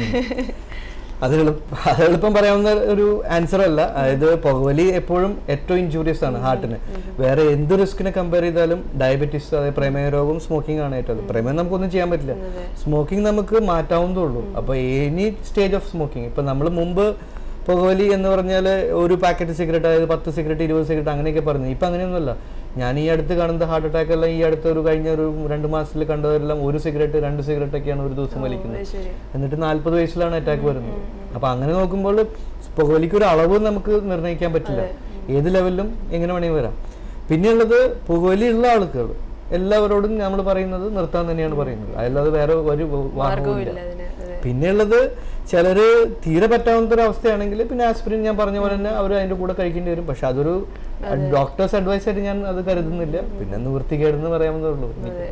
അത് എളുപ്പ അത് എളുപ്പം പറയാവുന്ന ഒരു ആൻസർ അല്ല അതായത് പുകവലി എപ്പോഴും ഏറ്റവും ഇഞ്ചൂറിയസ് ആണ് ഹാർട്ടിന് വേറെ എന്ത് റിസ്കിനെ കമ്പയർ ചെയ്താലും ഡയബറ്റീസ് അതായത് പ്രമേയ രോഗം സ്മോക്കിംഗ് ആണ് ഏറ്റവും പ്രമേയം നമുക്കൊന്നും ചെയ്യാൻ പറ്റില്ല സ്മോക്കിംഗ് നമുക്ക് മാറ്റാവുന്നതേ ഉള്ളൂ അപ്പോൾ എനി സ്റ്റേജ് ഓഫ് സ്മോക്കിംഗ് ഇപ്പം നമ്മൾ മുമ്പ് പുകവലി എന്ന് പറഞ്ഞാൽ ഒരു പാക്കറ്റ് സിഗരറ്റ് അതായത് പത്ത് സിഗരറ്റ് ഇരുപത് സിഗരറ്റ് അങ്ങനെയൊക്കെ പറഞ്ഞു ഇപ്പം അങ്ങനെയൊന്നുമല്ല ഞാൻ ഈ അടുത്ത് കാണുന്ന ഹാർട്ട് അറ്റാക്ക് എല്ലാം ഈ അടുത്ത ഒരു കഴിഞ്ഞ ഒരു രണ്ട് മാസത്തിൽ കണ്ടവരെല്ലാം ഒരു സിഗരറ്റ് രണ്ട് സിഗരറ്റ് ഒക്കെയാണ് ഒരു ദിവസം വലിക്കുന്നത് ശരി എന്നിട്ട് നാല്പത് വയസ്സിലാണ് അറ്റാക്ക് വരുന്നത് അപ്പൊ അങ്ങനെ നോക്കുമ്പോൾ പുകവലിക്ക് ഒരു അളവ് നമുക്ക് നിർണ്ണയിക്കാൻ പറ്റില്ല ഏത് ലെവലിലും എങ്ങനെ വേണമെങ്കിൽ വരാം പിന്നെയുള്ളത് പുകവലി ഉള്ള ആൾക്കുകൾ എല്ലാവരോടും നമ്മൾ പറയുന്നത് നിർത്താൻ തന്നെയാണ് പറയുന്നത് അല്ലാതെ വേറെ ഒരു മാർഗവും ഇല്ല ഇല്ല അതിന് അതെ പിന്നെയുള്ളത് ചിലര് തീരെ പറ്റാവുന്ന ഒരു അവസ്ഥയാണെങ്കിൽ പിന്നെ ആസ്പിരിൻ ഞാൻ പറഞ്ഞ പോലെ തന്നെ അവർ അതിന്റെ കൂടെ കഴിക്കേണ്ടി വരും പക്ഷെ അതൊരു ഡോക്ടേഴ്സ് അഡ്വൈസ് ആയിട്ട് ഞാൻ അത് കരുതുന്നില്ല പിന്നെ നിവൃത്തികേടെന്ന് പറയാവുന്നതേ ഉള്ളൂ അതെ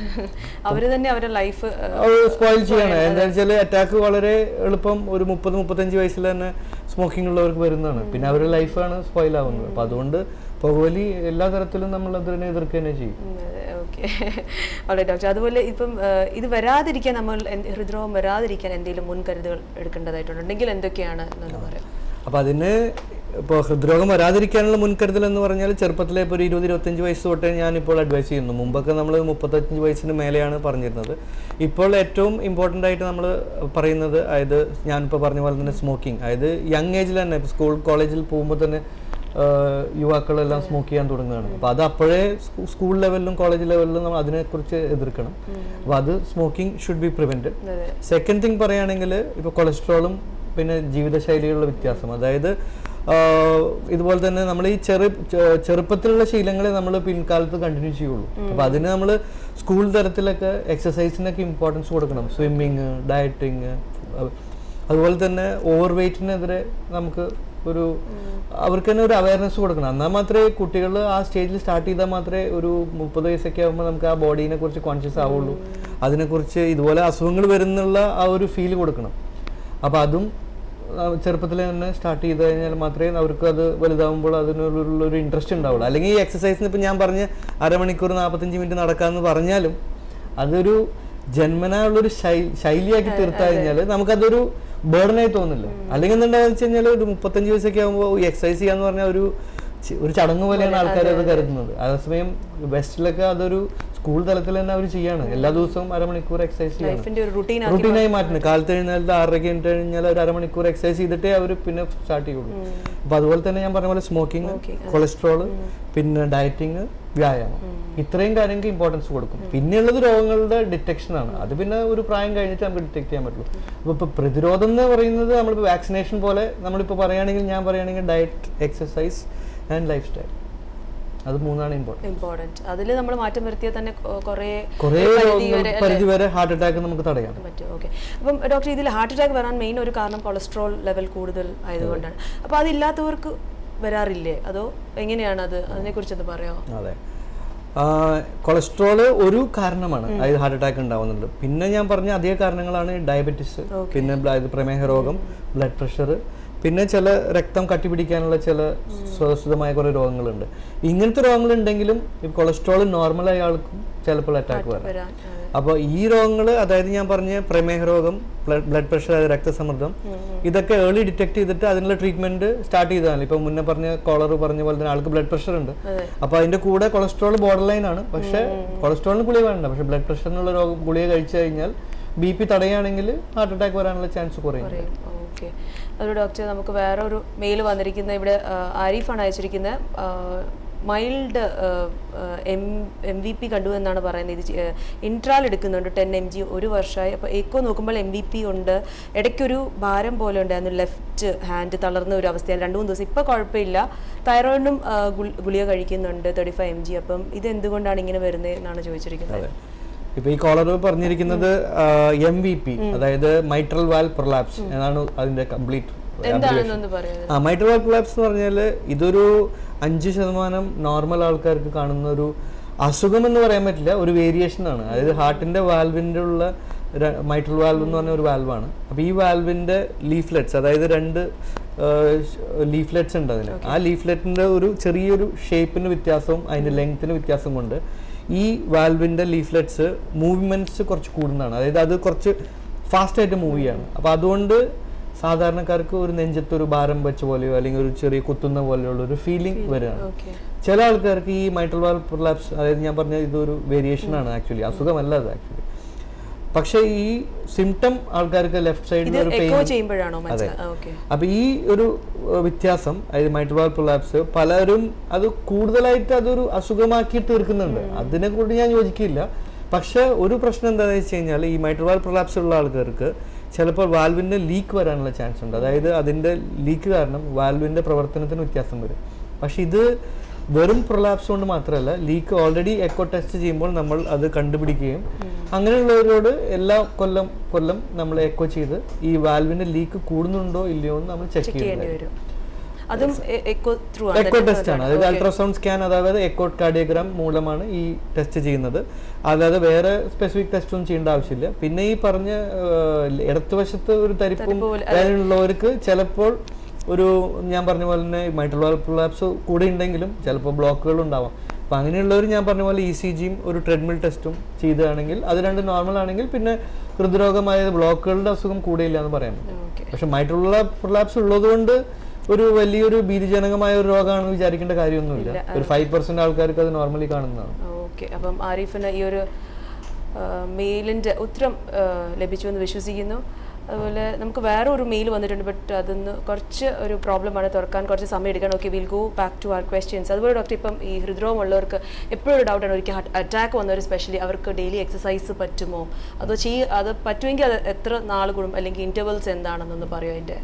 അവര് തന്നെ അവരുടെ ലൈഫ് സ്പോയിൽ ചെയ്യാണ് എന്താ വെച്ചാൽ അറ്റാക്ക് വളരെ എളുപ്പം ഒരു മുപ്പത് മുപ്പത്തഞ്ച് വയസ്സിൽ തന്നെ സ്മോക്കിംഗ് ഉള്ളവർക്ക് വരുന്നതാണ് പിന്നെ അവരുടെ ലൈഫാണ് സ്പോയിൽ ആവുന്നത് അപ്പൊ അതുകൊണ്ട് പുകവലി എല്ലാ തരത്തിലും നമ്മൾ അതിനെ എതിർക്കുക തന്നെ ചെയ്യും ഓക്കെ വളരെ ഡോക്ടർ അതുപോലെ ഇപ്പം ആ, ഇത് വരാതിരിക്കാൻ നമ്മൾ എന്ത് ഹൃദ്രോഗം വരാതിരിക്കാൻ എന്തെങ്കിലും മുൻകരുതലുകൾ എടുക്കേണ്ടതായിട്ടുണ്ട് ഉണ്ടെങ്കിൽ എന്തൊക്കെയാണ് എന്നൊന്ന് പറയാം അപ്പൊ അതിന് ഇപ്പോൾ ഹൃദ്രോഗം വരാതിരിക്കാനുള്ള മുൻകരുതൽ എന്ന് പറഞ്ഞാൽ ചെറുപ്പത്തിലെ ഇപ്പോൾ ഒരു ഇരുപത് ഇരുപത്തഞ്ച് വയസ്സ് തൊട്ടേ ഞാനിപ്പോൾ അഡ്വൈസ് ചെയ്യുന്നു മുമ്പൊക്കെ നമ്മൾ മുപ്പത്തഞ്ച് വയസ്സിന് മേലെയാണ് പറഞ്ഞിരുന്നത് ഇപ്പോൾ ഏറ്റവും ഇമ്പോർട്ടൻ്റ് ആയിട്ട് നമ്മൾ പറയുന്നത് അതായത് ഞാനിപ്പോൾ പറഞ്ഞ പോലെ തന്നെ സ്മോക്കിംഗ് അതായത് യങ് ഏജിൽ തന്നെ ഇപ്പോൾ സ്കൂൾ കോളേജിൽ പോകുമ്പോൾ തന്നെ ആഹ് യുവാക്കളെല്ലാം സ്മോക്ക് ചെയ്യാൻ തുടങ്ങുകയാണ് അപ്പോൾ അത് അപ്പോഴേ സ്കൂ- സ്കൂൾ ലെവലിലും കോളേജ് ലെവലിലും നമ്മൾ അതിനെക്കുറിച്ച് എതിർക്കണം അപ്പോൾ അത് സ്മോക്കിംഗ് ഷുഡ് ബി പ്രിവെൻറ്റഡ് അതെ സെക്കൻഡ് തിങ് പറയുകയാണെങ്കിൽ ഇപ്പോൾ കൊളസ്ട്രോളും പിന്നെ ജീവിതശൈലികളുടെ വ്യത്യാസം അതായത് ആഹ് ഇതുപോലെ തന്നെ നമ്മൾ ഈ ചെറു ചെ- ചെറുപ്പത്തിലുള്ള ശീലങ്ങളെ നമ്മൾ പിൻകാലത്ത് കണ്ടിന്യൂ ചെയ്യുള്ളൂ അപ്പോൾ അതിന് നമ്മൾ സ്കൂൾ തലത്തിലൊക്കെ എക്സസൈസിനൊക്കെ ഇമ്പോർട്ടൻസ് കൊടുക്കണം സ്വിമ്മിങ് ഡയറ്റിങ് അതുപോലെ തന്നെ ഓവർ വെയ്റ്റിനെതിരെ നമുക്ക് ഒരു അവർക്ക് തന്നെ ഒരു അവയർനെസ് കൊടുക്കണം എന്നാൽ മാത്രമേ കുട്ടികൾ ആ സ്റ്റേജിൽ സ്റ്റാർട്ട് ചെയ്താൽ മാത്രമേ ഒരു മുപ്പത് വയസ്സൊക്കെ ആകുമ്പോൾ നമുക്ക് ആ ബോഡീനെ കുറിച്ച് കോൺഷ്യസ് ആവുള്ളൂ അതിനെക്കുറിച്ച് ഇതുപോലെ അസുഖങ്ങൾ വരുന്നുള്ള ആ ഒരു ഫീൽ കൊടുക്കണം അപ്പോൾ അതും ആ, ചെറുപ്പത്തിൽ തന്നെ സ്റ്റാർട്ട് ചെയ്ത് കഴിഞ്ഞാൽ മാത്രമേ അവർക്ക് അത് വലുതാവുമ്പോൾ അതിനുള്ള ഒരു ഇൻട്രസ്റ്റ് ഉണ്ടാവുള്ളൂ അല്ലെങ്കിൽ ഈ എക്സസൈസിന് ഇപ്പം ഞാൻ പറഞ്ഞ് അരമണിക്കൂർ നാൽപ്പത്തഞ്ച് മിനിറ്റ് നടക്കാമെന്ന് പറഞ്ഞാലും അതൊരു ജന്മനാ ഉള്ളൊരു ശൈ- ശൈലിയാക്കി തീർത്തു കഴിഞ്ഞാൽ നമുക്കതൊരു ബേർഡനായി തോന്നില്ല അല്ലെങ്കിൽ എന്താണെന്ന് വെച്ച് കഴിഞ്ഞാൽ ഒരു മുപ്പത്തഞ്ച് വയസ്സൊക്കെ ആകുമ്പോൾ എക്സസൈസ് ചെയ്യാന്ന് പറഞ്ഞാൽ ഒരു ചി- ഒരു ചടങ്ങ് പോലെയാണ് ആൾക്കാർ അത് കരുതുന്നത് അതേസമയം വെസ്റ്റിലൊക്കെ അതൊരു സ്കൂൾ തലത്തിൽ തന്നെ അവർ ചെയ്യാണ് എല്ലാ ദിവസവും അരമണിക്കൂർ എക്സസൈസ് ചെയ്യണം ലൈഫിന്റെ ഒരു റുട്ടീൻ റുട്ടീനായി മാറ്റുന്നത് കാലത്ത് എഴുന്നേൽത്ത് ആറരയ്ക്ക് എണീറ്റ് കഴിഞ്ഞാൽ ഒരു അരമണിക്കൂർ എക്സസൈസ് ചെയ്തിട്ടേ അവർ പിന്നെ സ്റ്റാർട്ട് ചെയ്യുള്ളൂ അപ്പൊ അതുപോലെ തന്നെ ഞാൻ പറഞ്ഞ പോലെ സ്മോക്കിംഗ് കൊളസ്ട്രോള് പിന്നെ ഡയറ്റിങ് വ്യായാമം ഇത്രയും കാര്യങ്ങൾക്ക് ഇമ്പോർട്ടൻസ് കൊടുക്കും പിന്നെയുള്ളത് രോഗങ്ങളുടെ ഡിറ്റക്ഷൻ ആണ് അത് പിന്നെ ഒരു പ്രായം കഴിഞ്ഞിട്ട് നമുക്ക് ഡിറ്റക്ട് ചെയ്യാൻ പറ്റുള്ളൂ അപ്പോൾ ഇപ്പോൾ പ്രതിരോധം എന്ന് പറയുന്നത് നമ്മളിപ്പോൾ വാക്സിനേഷൻ പോലെ നമ്മളിപ്പോൾ പറയുകയാണെങ്കിൽ ഞാൻ പറയുകയാണെങ്കിൽ diet exercise and lifestyle അത് മൂന്നാണ് ഇമ്പോർട്ടൻറ്റ് ഇമ്പോർട്ടൻറ്റ് അതിൽ നമ്മൾ മാറ്റം വരുത്തിയാൽ തന്നെ കൊ- കുറേ കുറേ പരിധി രോഗങ്ങൾ വരെ അല്ലേ? പരിധി വരെ ഹാർട്ട് അറ്റാക്ക് നമുക്ക് തടയാം പറ്റും ഓക്കെ അപ്പം ഡോക്ടർ ഇതിൽ ഹാർട്ട് അറ്റാക്ക് വരാൻ മെയിൻ ഒരു കാരണം കൊളസ്ട്രോൾ ലെവൽ കൂടുതൽ ആയതുകൊണ്ടാണ് അപ്പോൾ അതില്ലാത്തവർക്ക് വരാറില്ലേ അതോ എങ്ങനെയാണ് അത് അതിനെക്കുറിച്ച് ഒന്ന് പറയാമോ അതെ കൊളസ്ട്രോള് ഒരു കാരണമാണ് അതായത് ഹാർട്ട് അറ്റാക്ക് ഉണ്ടാവുന്നുണ്ട് പിന്നെ ഞാൻ പറഞ്ഞ അതേ കാരണങ്ങളാണ് ഡയബറ്റിസ് പിന്നെ ബ്ല- ഇത് പ്രമേഹ രോഗം ബ്ലഡ് പ്രഷർ പിന്നെ ചില രക്തം കട്ടിപിടിക്കാനുള്ള ചില സ്വതസിദ്ധമായ കുറേ രോഗങ്ങളുണ്ട് ഇങ്ങനത്തെ രോഗങ്ങളുണ്ടെങ്കിലും ഈ കൊളസ്ട്രോൾ നോർമലായ ആൾക്കും ചിലപ്പോൾ അറ്റാക്ക് വരാം വരാൻ അതെ. അപ്പോൾ ഈ രോഗങ്ങൾ അതായത് ഞാൻ പറഞ്ഞ പ്രമേഹ രോഗം ബ്ലഡ് പ്രഷർ അതായത് രക്തസമ്മർദ്ദം ഇതൊക്കെ ഏർലി ഡിറ്റക്ട് ചെയ്തിട്ട് അതിനുള്ള ട്രീറ്റ്മെന്റ് സ്റ്റാർട്ട് ചെയ്തതാണ് ഇപ്പൊ മുന്നേ പറഞ്ഞ കോളർ പറഞ്ഞ പോലെ തന്നെ ആൾക്ക് ബ്ലഡ് പ്രഷർ ഉണ്ട് അപ്പോൾ അതിന്റെ കൂടെ കൊളസ്ട്രോൾ ബോർഡർ ലൈൻ ആണ് പക്ഷേ കൊളസ്ട്രോളിന് ഗുളിക വേണ്ട പക്ഷേ ബ്ലഡ് പ്രഷറിനുള്ള രോഗം ഗുളിക കഴിച്ചു കഴിഞ്ഞാൽ ബി പി തടയുകയാണെങ്കിൽ ഹാർട്ട് അറ്റാക്ക് വരാനുള്ള ചാൻസ് കുറയും പറയും ഓക്കെ അതുപോലെ ഡോക്ടർ നമുക്ക് വേറെ ഒരു മെയിൽ വന്നിരിക്കുന്ന ഇവിടെ ആ, ആരിഫാണ് അയച്ചിരിക്കുന്നത് mild M M V P കണ്ടു എന്നാണ് പറയുന്നത് ഇത് ഇൻട്രാൽ എടുക്കുന്നുണ്ട് ടെൻ എം ജി ഒരു വർഷമായി അപ്പോൾ എക്കോ നോക്കുമ്പോൾ എം വി പി ഉണ്ട് ഇടയ്ക്കൊരു ഭാരം പോലെ ഉണ്ടായിരുന്നു ലെഫ്റ്റ് ഹാൻഡ് തളർന്ന ഒരു അവസ്ഥയാണ് രണ്ട് മൂന്ന് ദിവസം ഇപ്പോൾ കുഴപ്പമില്ല തൈറോയിഡിനും ആ, ഗുൾ- ഗുളിക കഴിക്കുന്നുണ്ട് തേർട്ടി ഫൈവ് എം ജി അപ്പം ഇത് എന്തുകൊണ്ടാണ് ഇങ്ങനെ വരുന്നത് എന്നാണ് ചോദിച്ചിരിക്കുന്നത് ഇപ്പൊ ഈ കോളർ പറഞ്ഞിരിക്കുന്നത് എം വി പി അതായത് മൈട്രൽ വാൽ പ്രൊലാപ്സ് എന്നാണ് അതിന്റെ കംപ്ലീറ്റ് എന്താണെന്നൊന്ന് പറയുന്നത് ആ മൈട്രൽ വാൽ പ്രൊലാപ്സ് എന്ന് പറഞ്ഞാൽ ഇതൊരു അഞ്ച് ശതമാനം നോർമൽ ആൾക്കാർക്ക് കാണുന്ന ഒരു അസുഖം എന്ന് പറയാൻ പറ്റില്ല ഒരു വേരിയേഷൻ ആണ് അതായത് ഹാർട്ടിന്റെ വാൽവിന്റെ ഉള്ള മൈട്രൽ വാൽവ് എന്ന് പറഞ്ഞ ഒരു വാൽവാണ് അപ്പോൾ ഈ വാൽവിന്റെ ലീഫ്ലെറ്റ്സ് അതായത് രണ്ട് ലീഫ്ലെറ്റ്സ് ഉണ്ട് അതിന് ആ ലീഫ്ലെറ്റിന്റെ ഒരു ചെറിയൊരു ഷേപ്പിന് വ്യത്യാസവും അതിന്റെ ലെങ്ത്തിന് വ്യത്യാസം കൊണ്ട് ഈ വാൽവിന്റെ ലീഫ്ലെറ്റ്സ് മൂവ്മെന്റ്സ് കുറച്ച് കൂടുന്നതാണ് അതായത് അത് കുറച്ച് ഫാസ്റ്റ് ആയിട്ട് മൂവ് ചെയ്യാണ് അപ്പോൾ അതുകൊണ്ട് സാധാരണക്കാർക്ക് ഒരു നെഞ്ചത്ത് ഒരു ഭാരം വെച്ച പോലെയോ അല്ലെങ്കിൽ ഒരു ചെറിയ കുത്തുന്ന പോലെയുള്ള ഒരു ഫീലിംഗ് വരികയാണ് ഓക്കെ ചില ആൾക്കാർക്ക് ഈ മൈട്രൽ വാൽ പ്രൊലാപ്സ് അതായത് ഞാൻ പറഞ്ഞ ഇതൊരു വേരിയേഷൻ ആണ് ആക്ച്വലി അസുഖമല്ല അത് ആക്ച്വലി പക്ഷേ ഈ സിംറ്റം ആൾക്കാർക്ക് ലെഫ്റ്റ് സൈഡിൽ ഇത് ഒരു എക്കോ പെയിൻ ചെയ്യുമ്പോഴാണോ അതെ മനസ്സിലാ ഓക്കെ അപ്പൊ ഈ ഒരു ഏഹ്, വ്യത്യാസം അതായത് മൈട്രോവാൽ പ്രൊലാപ്സ് പലരും അത് കൂടുതലായിട്ട് അതൊരു അസുഖമാക്കി തീർക്കുന്നുണ്ട് അതിനെ കൊണ്ട് ഞാൻ യോജിക്കില്ല പക്ഷെ ഒരു പ്രശ്നം എന്താണെന്ന് വെച്ച് കഴിഞ്ഞാൽ ഈ മൈട്രോവാൽ പ്രൊലാപ്സ് ഉള്ള ആൾക്കാർക്ക് ചിലപ്പോൾ വാൽവിന്റെ ലീക്ക് വരാനുള്ള ചാൻസ് ഉണ്ട് അതായത് അതിന്റെ ലീക്ക് കാരണം വാൽവിന്റെ പ്രവർത്തനത്തിന് വ്യത്യാസം വരും പക്ഷെ ഇത് വെറും പ്രൊലാപ്സ് കൊണ്ട് മാത്രമല്ല ലീക്ക് ഓൾറെഡി എക്കോ ടെസ്റ്റ് ചെയ്യുമ്പോൾ നമ്മൾ അത് കണ്ടുപിടിക്കുകയും അങ്ങനെയുള്ളവരോട് എല്ലാ കൊല്ലം കൊല്ലം നമ്മൾ എക്കോ ചെയ്ത് ഈ വാൽവിന്റെ ലീക്ക് കൂടുന്നുണ്ടോ ഇല്ലയോ എന്ന് നമ്മൾ ചെക്ക് ചെക്ക് ചെയ്യേണ്ടി ചെയ്യുന്നത് വരും അതും എക്കോ ത്രൂ എക്കോ ടെസ്റ്റ് ആണ് അതായത് അൾട്രാസൗണ്ട് സ്കാൻ അതായത് എക്കോ കാർഡിയോഗ്രാം മൂലമാണ് ഈ ടെസ്റ്റ് ചെയ്യുന്നത് അല്ലാതെ വേറെ സ്പെസിഫിക് ടെസ്റ്റ് ഒന്നും ചെയ്യേണ്ട ആവശ്യമില്ല പിന്നെ ഈ പറഞ്ഞ ഏഹ്, ഇടതുവശത്ത് ഒരു തരിപ്പും വേദനയുള്ളവർക്ക് ചിലപ്പോൾ ഒരു ഞാൻ പറഞ്ഞ പോലെ തന്നെ മൈട്രോൾ പ്രൊലാപ്സ് കൂടെ ഉണ്ടെങ്കിലും ചിലപ്പോൾ ബ്ലോക്കുകൾ ഉണ്ടാവാം അപ്പം അങ്ങനെയുള്ളവർ ഞാൻ പറഞ്ഞ പോലെ ഇ സി ജിയും ഒരു ട്രെഡ്മിൽ ടെസ്റ്റും ചെയ്തതാണെങ്കിൽ അത് രണ്ട് നോർമൽ ആണെങ്കിൽ പിന്നെ ഹൃദ്രോഗമായ ബ്ലോക്കുകളുടെ അസുഖം കൂടെയില്ല എന്ന് പറയാൻ പറ്റും ഓക്കെ പക്ഷെ മൈട്രോള പ്രൊലാപ്സ് ഉള്ളതുകൊണ്ട് ഒരു വലിയൊരു ഭീതിജനകമായ ഒരു രോഗമാണെന്ന് വിചാരിക്കേണ്ട കാര്യമൊന്നുമില്ല ഒരു ഫൈവ് പെർസെന്റ് ആൾക്കാർക്ക് അത് നോർമലി കാണുന്നതാണ് ഓക്കെ അപ്പം ആരിഫിന് ഈ ഒരു മെയിലിൻ്റെ ഉത്തരം ആ, ലഭിച്ചു എന്ന് വിശ്വസിക്കുന്നു അതുപോലെ നമുക്ക് വേറെ ഒരു മെയിൽ വന്നിട്ടുണ്ട് ബട്ട് അതൊന്ന് കുറച്ച് ഒരു പ്രോബ്ലമാണ് തുറക്കാൻ കുറച്ച് സമയം എടുക്കണം okay we'll go back to our questions അതുപോലെ ഡോക്ടർ ഇപ്പം ഈ ഹൃദ്രോഗമുള്ളവർക്ക് എപ്പോഴും ഒരു ഡൗട്ടാണ് ഒരിക്കൽ അറ്റാക്ക് വന്നവർ സ്പെഷ്യലി അവർക്ക് ഡെയിലി എക്സസൈസ് പറ്റുമോ അതോ ചെയ്യ അത് പറ്റുമെങ്കിൽ അത് എത്ര നാൾ കൂടും അല്ലെങ്കിൽ ഇൻ്റർവൽസ് എന്താണെന്നൊന്ന് പറയോ അതിൻ്റെ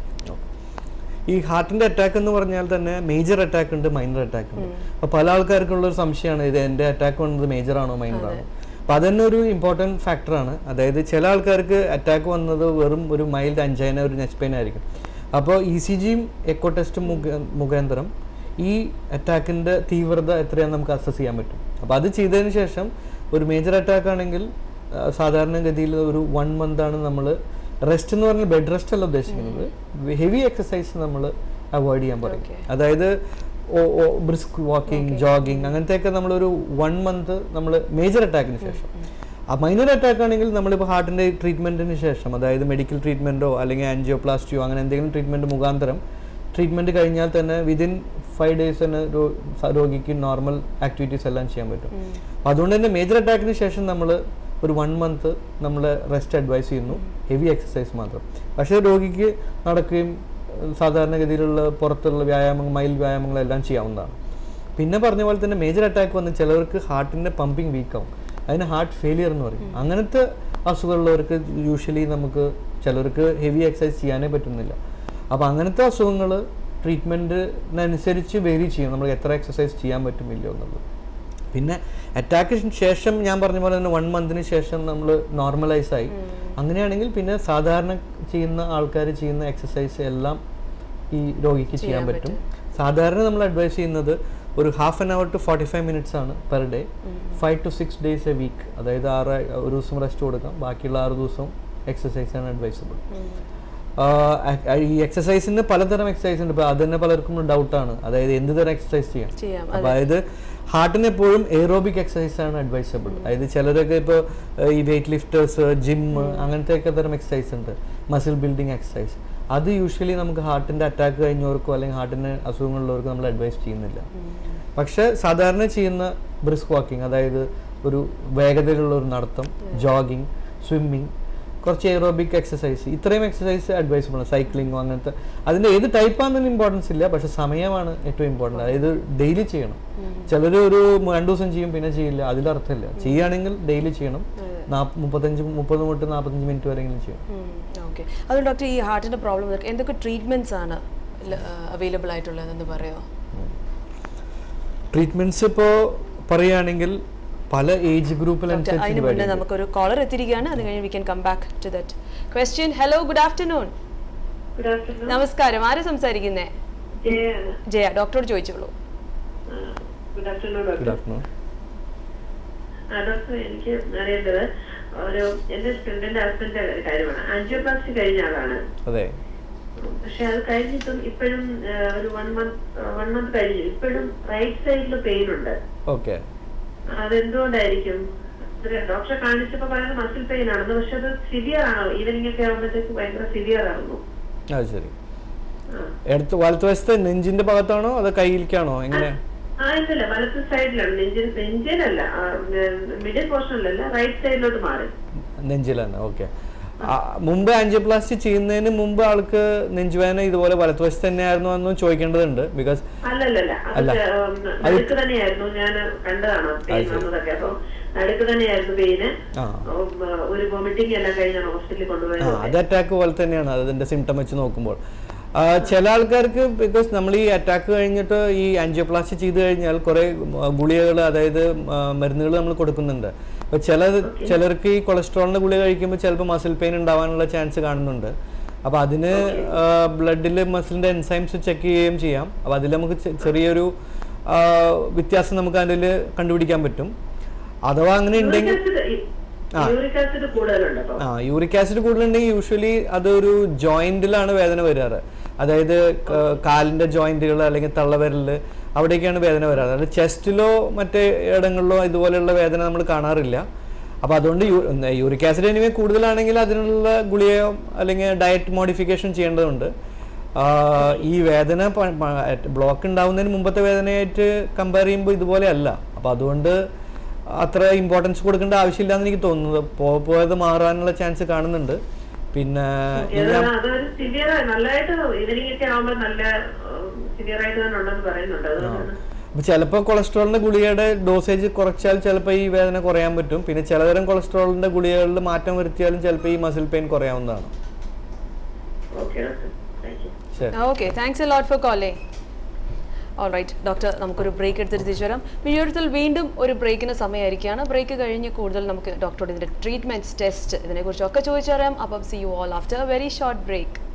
ഈ ഹാർട്ടിന്റെ അറ്റാക്ക് എന്ന് പറഞ്ഞാൽ തന്നെ മേജർ അറ്റാക്ക് ഉണ്ട് മൈനർ അറ്റാക്ക് ഉണ്ട് അപ്പൊ പല ആൾക്കാർക്കുള്ള ഒരു സംശയമാണ് ഇത് എന്റെ അറ്റാക്ക് വന്നത് മേജർ ആണോ മൈനർ ആണോ അപ്പൊ അതന്നെ ഒരു ഇമ്പോർട്ടൻറ്റ് ഫാക്ടറാണ് അതായത് ചില ആൾക്കാർക്ക് അറ്റാക്ക് വന്നത് വെറും ഒരു മൈൽഡ് അഞ്ചൈന ഒരു നെച്ച് പെയിൻ ആയിരിക്കും അപ്പോൾ ഇ സി ജിയും എക്കോ ടെസ്റ്റും മുഖാന്തരം ഈ അറ്റാക്കിന്റെ തീവ്രത എത്രയാണെന്ന് നമുക്ക് അസസ് ചെയ്യാൻ പറ്റും അപ്പോൾ അത് ചെയ്തതിന് ശേഷം ഒരു മേജർ അറ്റാക്ക് ആണെങ്കിൽ ആ, സാധാരണഗതിയിൽ ഒരു വൺ മന്ത് ആണ് നമ്മൾ റെസ്റ്റ് എന്ന് പറഞ്ഞാൽ ബെഡ് റെസ്റ്റ് അല്ല ഉദ്ദേശിക്കുന്നത് ഹെവി എക്സസൈസ് നമ്മൾ അവോയ്ഡ് ചെയ്യാൻ പറയും അതായത് ബ്രിസ്ക് വാക്കിംഗ് ജോഗിങ് അങ്ങനത്തെയൊക്കെ നമ്മളൊരു വൺ മന്ത് നമ്മൾ മേജർ അറ്റാക്കിന് ശേഷം ആ മൈനർ അറ്റാക്ക് ആണെങ്കിൽ നമ്മളിപ്പോൾ ഹാർട്ടിൻ്റെ ട്രീറ്റ്മെൻറ്റിന് ശേഷം അതായത് മെഡിക്കൽ ട്രീറ്റ്മെൻറ്റോ അല്ലെങ്കിൽ ആൻജിയോപ്ലാസ്റ്റിയോ അങ്ങനെ എന്തെങ്കിലും ട്രീറ്റ്മെൻറ്റ് മുഖാന്തരം ട്രീറ്റ്മെൻറ്റ് കഴിഞ്ഞാൽ തന്നെ വിതിൻ ഫൈവ് ഡേയ്സ് തന്നെ രോ- സ- രോഗിക്ക് നോർമൽ ആക്ടിവിറ്റീസ് എല്ലാം ചെയ്യാൻ പറ്റും അപ്പോൾ അതുകൊണ്ട് തന്നെ മേജർ അറ്റാക്കിന് ശേഷം നമ്മൾ ഒരു വൺ മന്ത് നമ്മൾ റെസ്റ്റ് അഡ്വൈസ് ചെയ്യുന്നു ഹെവി എക്സസൈസ് മാത്രം പക്ഷേ രോഗിക്ക് നടക്കുകയും ഏഹ്, സാധാരണഗതിയിലുള്ള പുറത്തുള്ള വ്യായാമങ്ങൾ മൈൽ വ്യായാമങ്ങളെല്ലാം ചെയ്യാവുന്നതാണ് പിന്നെ പറഞ്ഞ പോലെ തന്നെ മേജർ അറ്റാക്ക് വന്ന് ചിലവർക്ക് ഹാർട്ടിൻ്റെ പമ്പിങ് വീക്കാവും അതിന് ഹാർട്ട് ഫെയിലിയർ എന്ന് പറയും അങ്ങനത്തെ അസുഖമുള്ളവർക്ക് യൂഷ്വലി നമുക്ക് ചിലർക്ക് ഹെവി എക്സസൈസ് ചെയ്യാനേ പറ്റുന്നില്ല അപ്പോൾ അങ്ങനത്തെ അസുഖങ്ങൾ ട്രീറ്റ്മെൻറ്റിനനുസരിച്ച് വേരി ചെയ്യും നമ്മൾ എത്ര എക്സസൈസ് ചെയ്യാൻ പറ്റുമില്ലോ എന്നുള്ളത് പിന്നെ അറ്റാക്കിന് ശേഷം ഞാൻ പറഞ്ഞ പോലെ തന്നെ വൺ മന്തിന് ശേഷം നമ്മൾ നോർമലൈസ് ആയി അങ്ങനെയാണെങ്കിൽ പിന്നെ സാധാരണ ചെയ്യുന്ന ആൾക്കാർ ചെയ്യുന്ന എക്സസൈസ് എല്ലാം ഈ രോഗിക്ക് ചെയ്യാൻ പറ്റും സാധാരണ നമ്മൾ അഡ്വൈസ് ചെയ്യുന്നത് ഒരു half an hour to forty five minutes ആണ് per day five to six days a week അതായത് ആറ് ഒരു ദിവസം റെസ്റ്റ് കൊടുക്കാം ബാക്കിയുള്ള ആറ് ദിവസവും എക്സസൈസ് ആണ് അഡ്വൈസബിൾ ഈ എക്സസൈസിന് പലതരം എക്സസൈസ് ഉണ്ട് ഇപ്പോൾ അത് തന്നെ പലർക്കും ഡൗട്ടാണ് അതായത് എന്ത് തരം എക്സസൈസ് ചെയ്യാം ചെയ്യാം അതായത് ഹാർട്ടിന് എപ്പോഴും എയറോബിക് എക്സസൈസ് ആണ് അഡ്വൈസബിൾ അതായത് ചിലരൊക്കെ ഇപ്പോൾ ഈ വെയിറ്റ് ലിഫ്റ്റേഴ്സ് ജിം അങ്ങനത്തെ ഒക്കെ തരം എക്സസൈസ് ഉണ്ട് മസിൽ ബിൽഡിംഗ് എക്സസൈസ് അത് യൂഷ്വലി നമുക്ക് ഹാർട്ടിന്റെ അറ്റാക്ക് കഴിഞ്ഞവർക്കോ അല്ലെങ്കിൽ ഹാർട്ടിന് അസുഖങ്ങളുള്ളവർക്കോ നമ്മൾ അഡ്വൈസ് ചെയ്യുന്നില്ല പക്ഷെ സാധാരണ ചെയ്യുന്ന ബ്രിസ്ക് വാക്കിംഗ് അതായത് ഒരു വേഗതയിലുള്ള ഒരു നടത്തം ജോഗിങ് സ്വിമ്മിങ് കുറച്ച് എയറോബിക് എക്സസൈസ് ഇത്രയും എക്സസൈസ് അഡ്വൈസബിൾ ആണ് സൈക്ലിങ്ങോ അങ്ങനത്തെ അതിൻ്റെ ഏത് ടൈപ്പാണെന്നൊന്നും ഇമ്പോർട്ടൻസ് ഇല്ല പക്ഷെ സമയമാണ് ഏറ്റവും ഇമ്പോർട്ടൻ്റ് അതായത് ഡെയിലി ചെയ്യണം ചിലർ ഒരു രണ്ടു ദിവസം ചെയ്യും പിന്നെ ചെയ്യില്ല അതിലർത്ഥമില്ല ചെയ്യുകയാണെങ്കിൽ ഡെയിലി ചെയ്യണം നാപ്പ് മുപ്പത്തഞ്ച് മുപ്പത് തൊട്ട് നാൽപ്പത്തഞ്ച് മിനിറ്റ് വരെയെങ്കിലും ചെയ്യണം ഓക്കെ അതുകൊണ്ട് ഡോക്ടർ ഈ ഹാർട്ടിന്റെ പ്രോബ്ലം എന്തൊക്കെ ട്രീറ്റ്മെന്റ്സ് ആണ് അവൈലബിൾ ആയിട്ടുള്ളതെന്ന് പറയുമോ ട്രീറ്റ്മെന്റ്സ് ഇപ്പോൾ പറയുകയാണെങ്കിൽ പല ഏജ് ഗ്രൂപ്പിലനുസരിച്ച് അതിന് ഡിവൈഡ് മുന്നേ നമുക്കൊരു കോളർ എത്തിയിരിക്കുകയാണ് അത് കഴിഞ്ഞ് we can come back to that question hello good afternoon good afternoon നമസ്കാരം ആര് സംസാരിക്കുന്നേ ജയാണ് ജയ ഡോക്ടറോട് ചോദിച്ചോളൂ good afternoon good doctor afternoon ആ ഡോക്ടർ എനിക്ക് അറിയേണ്ടത് ഒരു എന്റെ ഫ്രണ്ടിന്റെ ഹസ്ബൻഡിന്റെ കാര്യമാണ് ആൻജിയോപ്ലാസ്റ്റി കഴിഞ്ഞ ആളാണ് അതെ പക്ഷെ അത് കഴിഞ്ഞിട്ടും ഇപ്പോഴും ഒരു വൺ മന്ത് വൺ മന്ത് കഴിഞ്ഞു ഇപ്പോഴും റൈറ്റ് സൈഡിൽ പെയിൻ ഉണ്ട് ഓക്കെ അതെന്തുകൊണ്ടായിരിക്കും ഡോക്ടറെ കാണിച്ചപ്പോ പറയുന്നത് മസിൽ പെയിൻ ആണെന്ന് പക്ഷെ അത് സിവിയർ ആണോ ഈവനിങ് ഒക്കെ ആകുമ്പോഴത്തേക്ക് ഭയങ്കര സിവിയർ ആകുന്നു അത് ശരി ആ. എടുത്ത് വലത്തുവശത്തെ നെഞ്ചിന്റെ ഭാഗത്താണോ അതോ കയ്യിലേക്കാണോ എങ്ങനെ ആ ഇല്ലല്ല വലത്ത് സൈഡിലാണ് നെഞ്ചിൻ നെഞ്ചിലല്ല മിഡിൽ പോർഷനിലല്ല റൈറ്റ് സൈഡിലോട്ട് മാറി നെഞ്ചിലാണ് ഓക്കെ മുമ്പ് ആൻജിയോപ്ലാസ്റ്റി ചെയ്യുന്നതിന് മുമ്പ് ആൾക്ക് നെഞ്ചുവേദന ഇതുപോലെ വലത്തുവശത്ത് തന്നെയായിരുന്നു എന്നും ചോദിക്കേണ്ടതുണ്ട് ബിക്കോസ് അല്ലല്ലല്ല അല്ല. അത് നടുക്ക് തന്നെയായിരുന്നു ഞാൻ കണ്ടതാണ് പെയിൻ വന്നതൊക്കെ അപ്പൊ നടുക്ക് തന്നെയായിരുന്നു പെയിന് ആ. ഒരു വോമിറ്റിംഗ് എല്ലാം കഴിഞ്ഞാണ് ഹോസ്പിറ്റലിൽ ആ കൊണ്ടുപോയത് അത് അറ്റാക്ക് പോലെ തന്നെയാണ് അതിന്റെ സിംറ്റം വെച്ച് നോക്കുമ്പോൾ ആ, ചില ആൾക്കാർക്ക് ബിക്കോസ് നമ്മൾ ഈ അറ്റാക്ക് കഴിഞ്ഞിട്ട് ഈ ആൻജിയോപ്ലാസ്റ്റി ചെയ്ത് കഴിഞ്ഞാൽ കുറേ ഗുളികകൾ അതായത് മരുന്നുകൾ നമ്മൾ കൊടുക്കുന്നുണ്ട് അപ്പോൾ ചില ചിലർക്ക് ഈ കൊളസ്ട്രോളിൻ്റെ ഗുളിക കഴിക്കുമ്പോൾ ചിലപ്പോൾ മസിൽ പെയിൻ ഉണ്ടാവാനുള്ള ചാൻസ് കാണുന്നുണ്ട് അപ്പോൾ അതിന് ബ്ലഡിൽ മസിലിൻ്റെ എൻസൈംസ് ചെക്ക് ചെയ്യുകയും ചെയ്യാം അപ്പോൾ അതിൽ നമുക്ക് ചെ- ചെറിയൊരു ആ, വ്യത്യാസം നമുക്ക് അതിൽ കണ്ടുപിടിക്കാൻ പറ്റും അഥവാ അങ്ങനെ ഉണ്ടെങ്കിൽ യൂറിക് ആസിഡ് കൂടുതലുണ്ട് അപ്പൊ ആ യൂറിക് ആസിഡ് കൂടുതലുണ്ടെങ്കിൽ യൂഷ്വലി അതൊരു ജോയിന്റിലാണ് വേദന വരാറ് അതായത് ക- കാലിന്റെ ജോയിന്റുകൾ അല്ലെങ്കിൽ തള്ളവിരല് അവിടേക്കാണ് വേദന വരാറ് അത് ചെസ്റ്റിലോ മറ്റേ ഇടങ്ങളിലോ ഇതുപോലെയുള്ള വേദന നമ്മൾ കാണാറില്ല അപ്പോൾ അതുകൊണ്ട് യൂറിക് ആസിഡ് എനിവേ കൂടുതലാണെങ്കിൽ അതിനുള്ള ഗുളികയോ അല്ലെങ്കിൽ ഡയറ്റ് മോഡിഫിക്കേഷൻ ചെയ്യേണ്ടതുണ്ട് ആ, ഈ വേദന ബ്ലോക്ക് ഉണ്ടാവുന്നതിന് മുമ്പത്തെ വേദനയായിട്ട് കമ്പയർ ചെയ്യുമ്പോൾ ഇതുപോലെ അല്ല അപ്പോൾ അതുകൊണ്ട് അത്ര ഇമ്പോർട്ടൻസ് കൊടുക്കേണ്ട ആവശ്യമില്ല എന്ന് എനിക്ക് തോന്നുന്നത് പോ പോയത് മാറാനുള്ള ചാൻസ് കാണുന്നുണ്ട് പിന്നെ ഈ ഞാൻ- അതൊരു സിവിയർ നല്ലതായിട്ട് ഈവനിങ് ഒക്കെ ആവുമ്പോൾ നല്ല സിവിയർ ആയിട്ട് തന്നെ ഉണ്ടെന്ന് പറയുന്നുണ്ട് അതുകൊണ്ടാണ് അപ്പൊ ചിലപ്പോൾ കൊളസ്ട്രോളിന്റെ ഗുളികയുടെ ഡോസേജ് കുറച്ചാൽ ചിലപ്പോൾ ഈ വേദന കുറയാൻ പറ്റും പിന്നെ ചിലതരം കൊളസ്ട്രോളിന്റെ ഗുളികകളിൽ മാറ്റം വരുത്തിയാലും ചിലപ്പോൾ ഈ മസിൽ പെയിൻ കുറയാവുന്നതാണ് ഓക്കെ ഡോക്ടർ താങ്ക് യു ശരി okay thanks a lot for calling all right doctor നമുക്കൊരു ബ്രേക്ക് എടുത്തിട്ട് തിരിച്ചു വരാം വീഡിയോത്തിൽ വീണ്ടും ഒരു ബ്രേക്കിന് സമയമായിരിക്കുകയാണ് ബ്രേക്ക് കഴിഞ്ഞ് കൂടുതൽ നമുക്ക് ഡോക്ടറോട് ഇതിൻ്റെ ട്രീറ്റ്മെൻറ്റ്സ് ടെസ്റ്റ് ഇതിനെക്കുറിച്ചൊക്കെ ചോദിച്ചറിയാം അപ്പം see you all after a very short break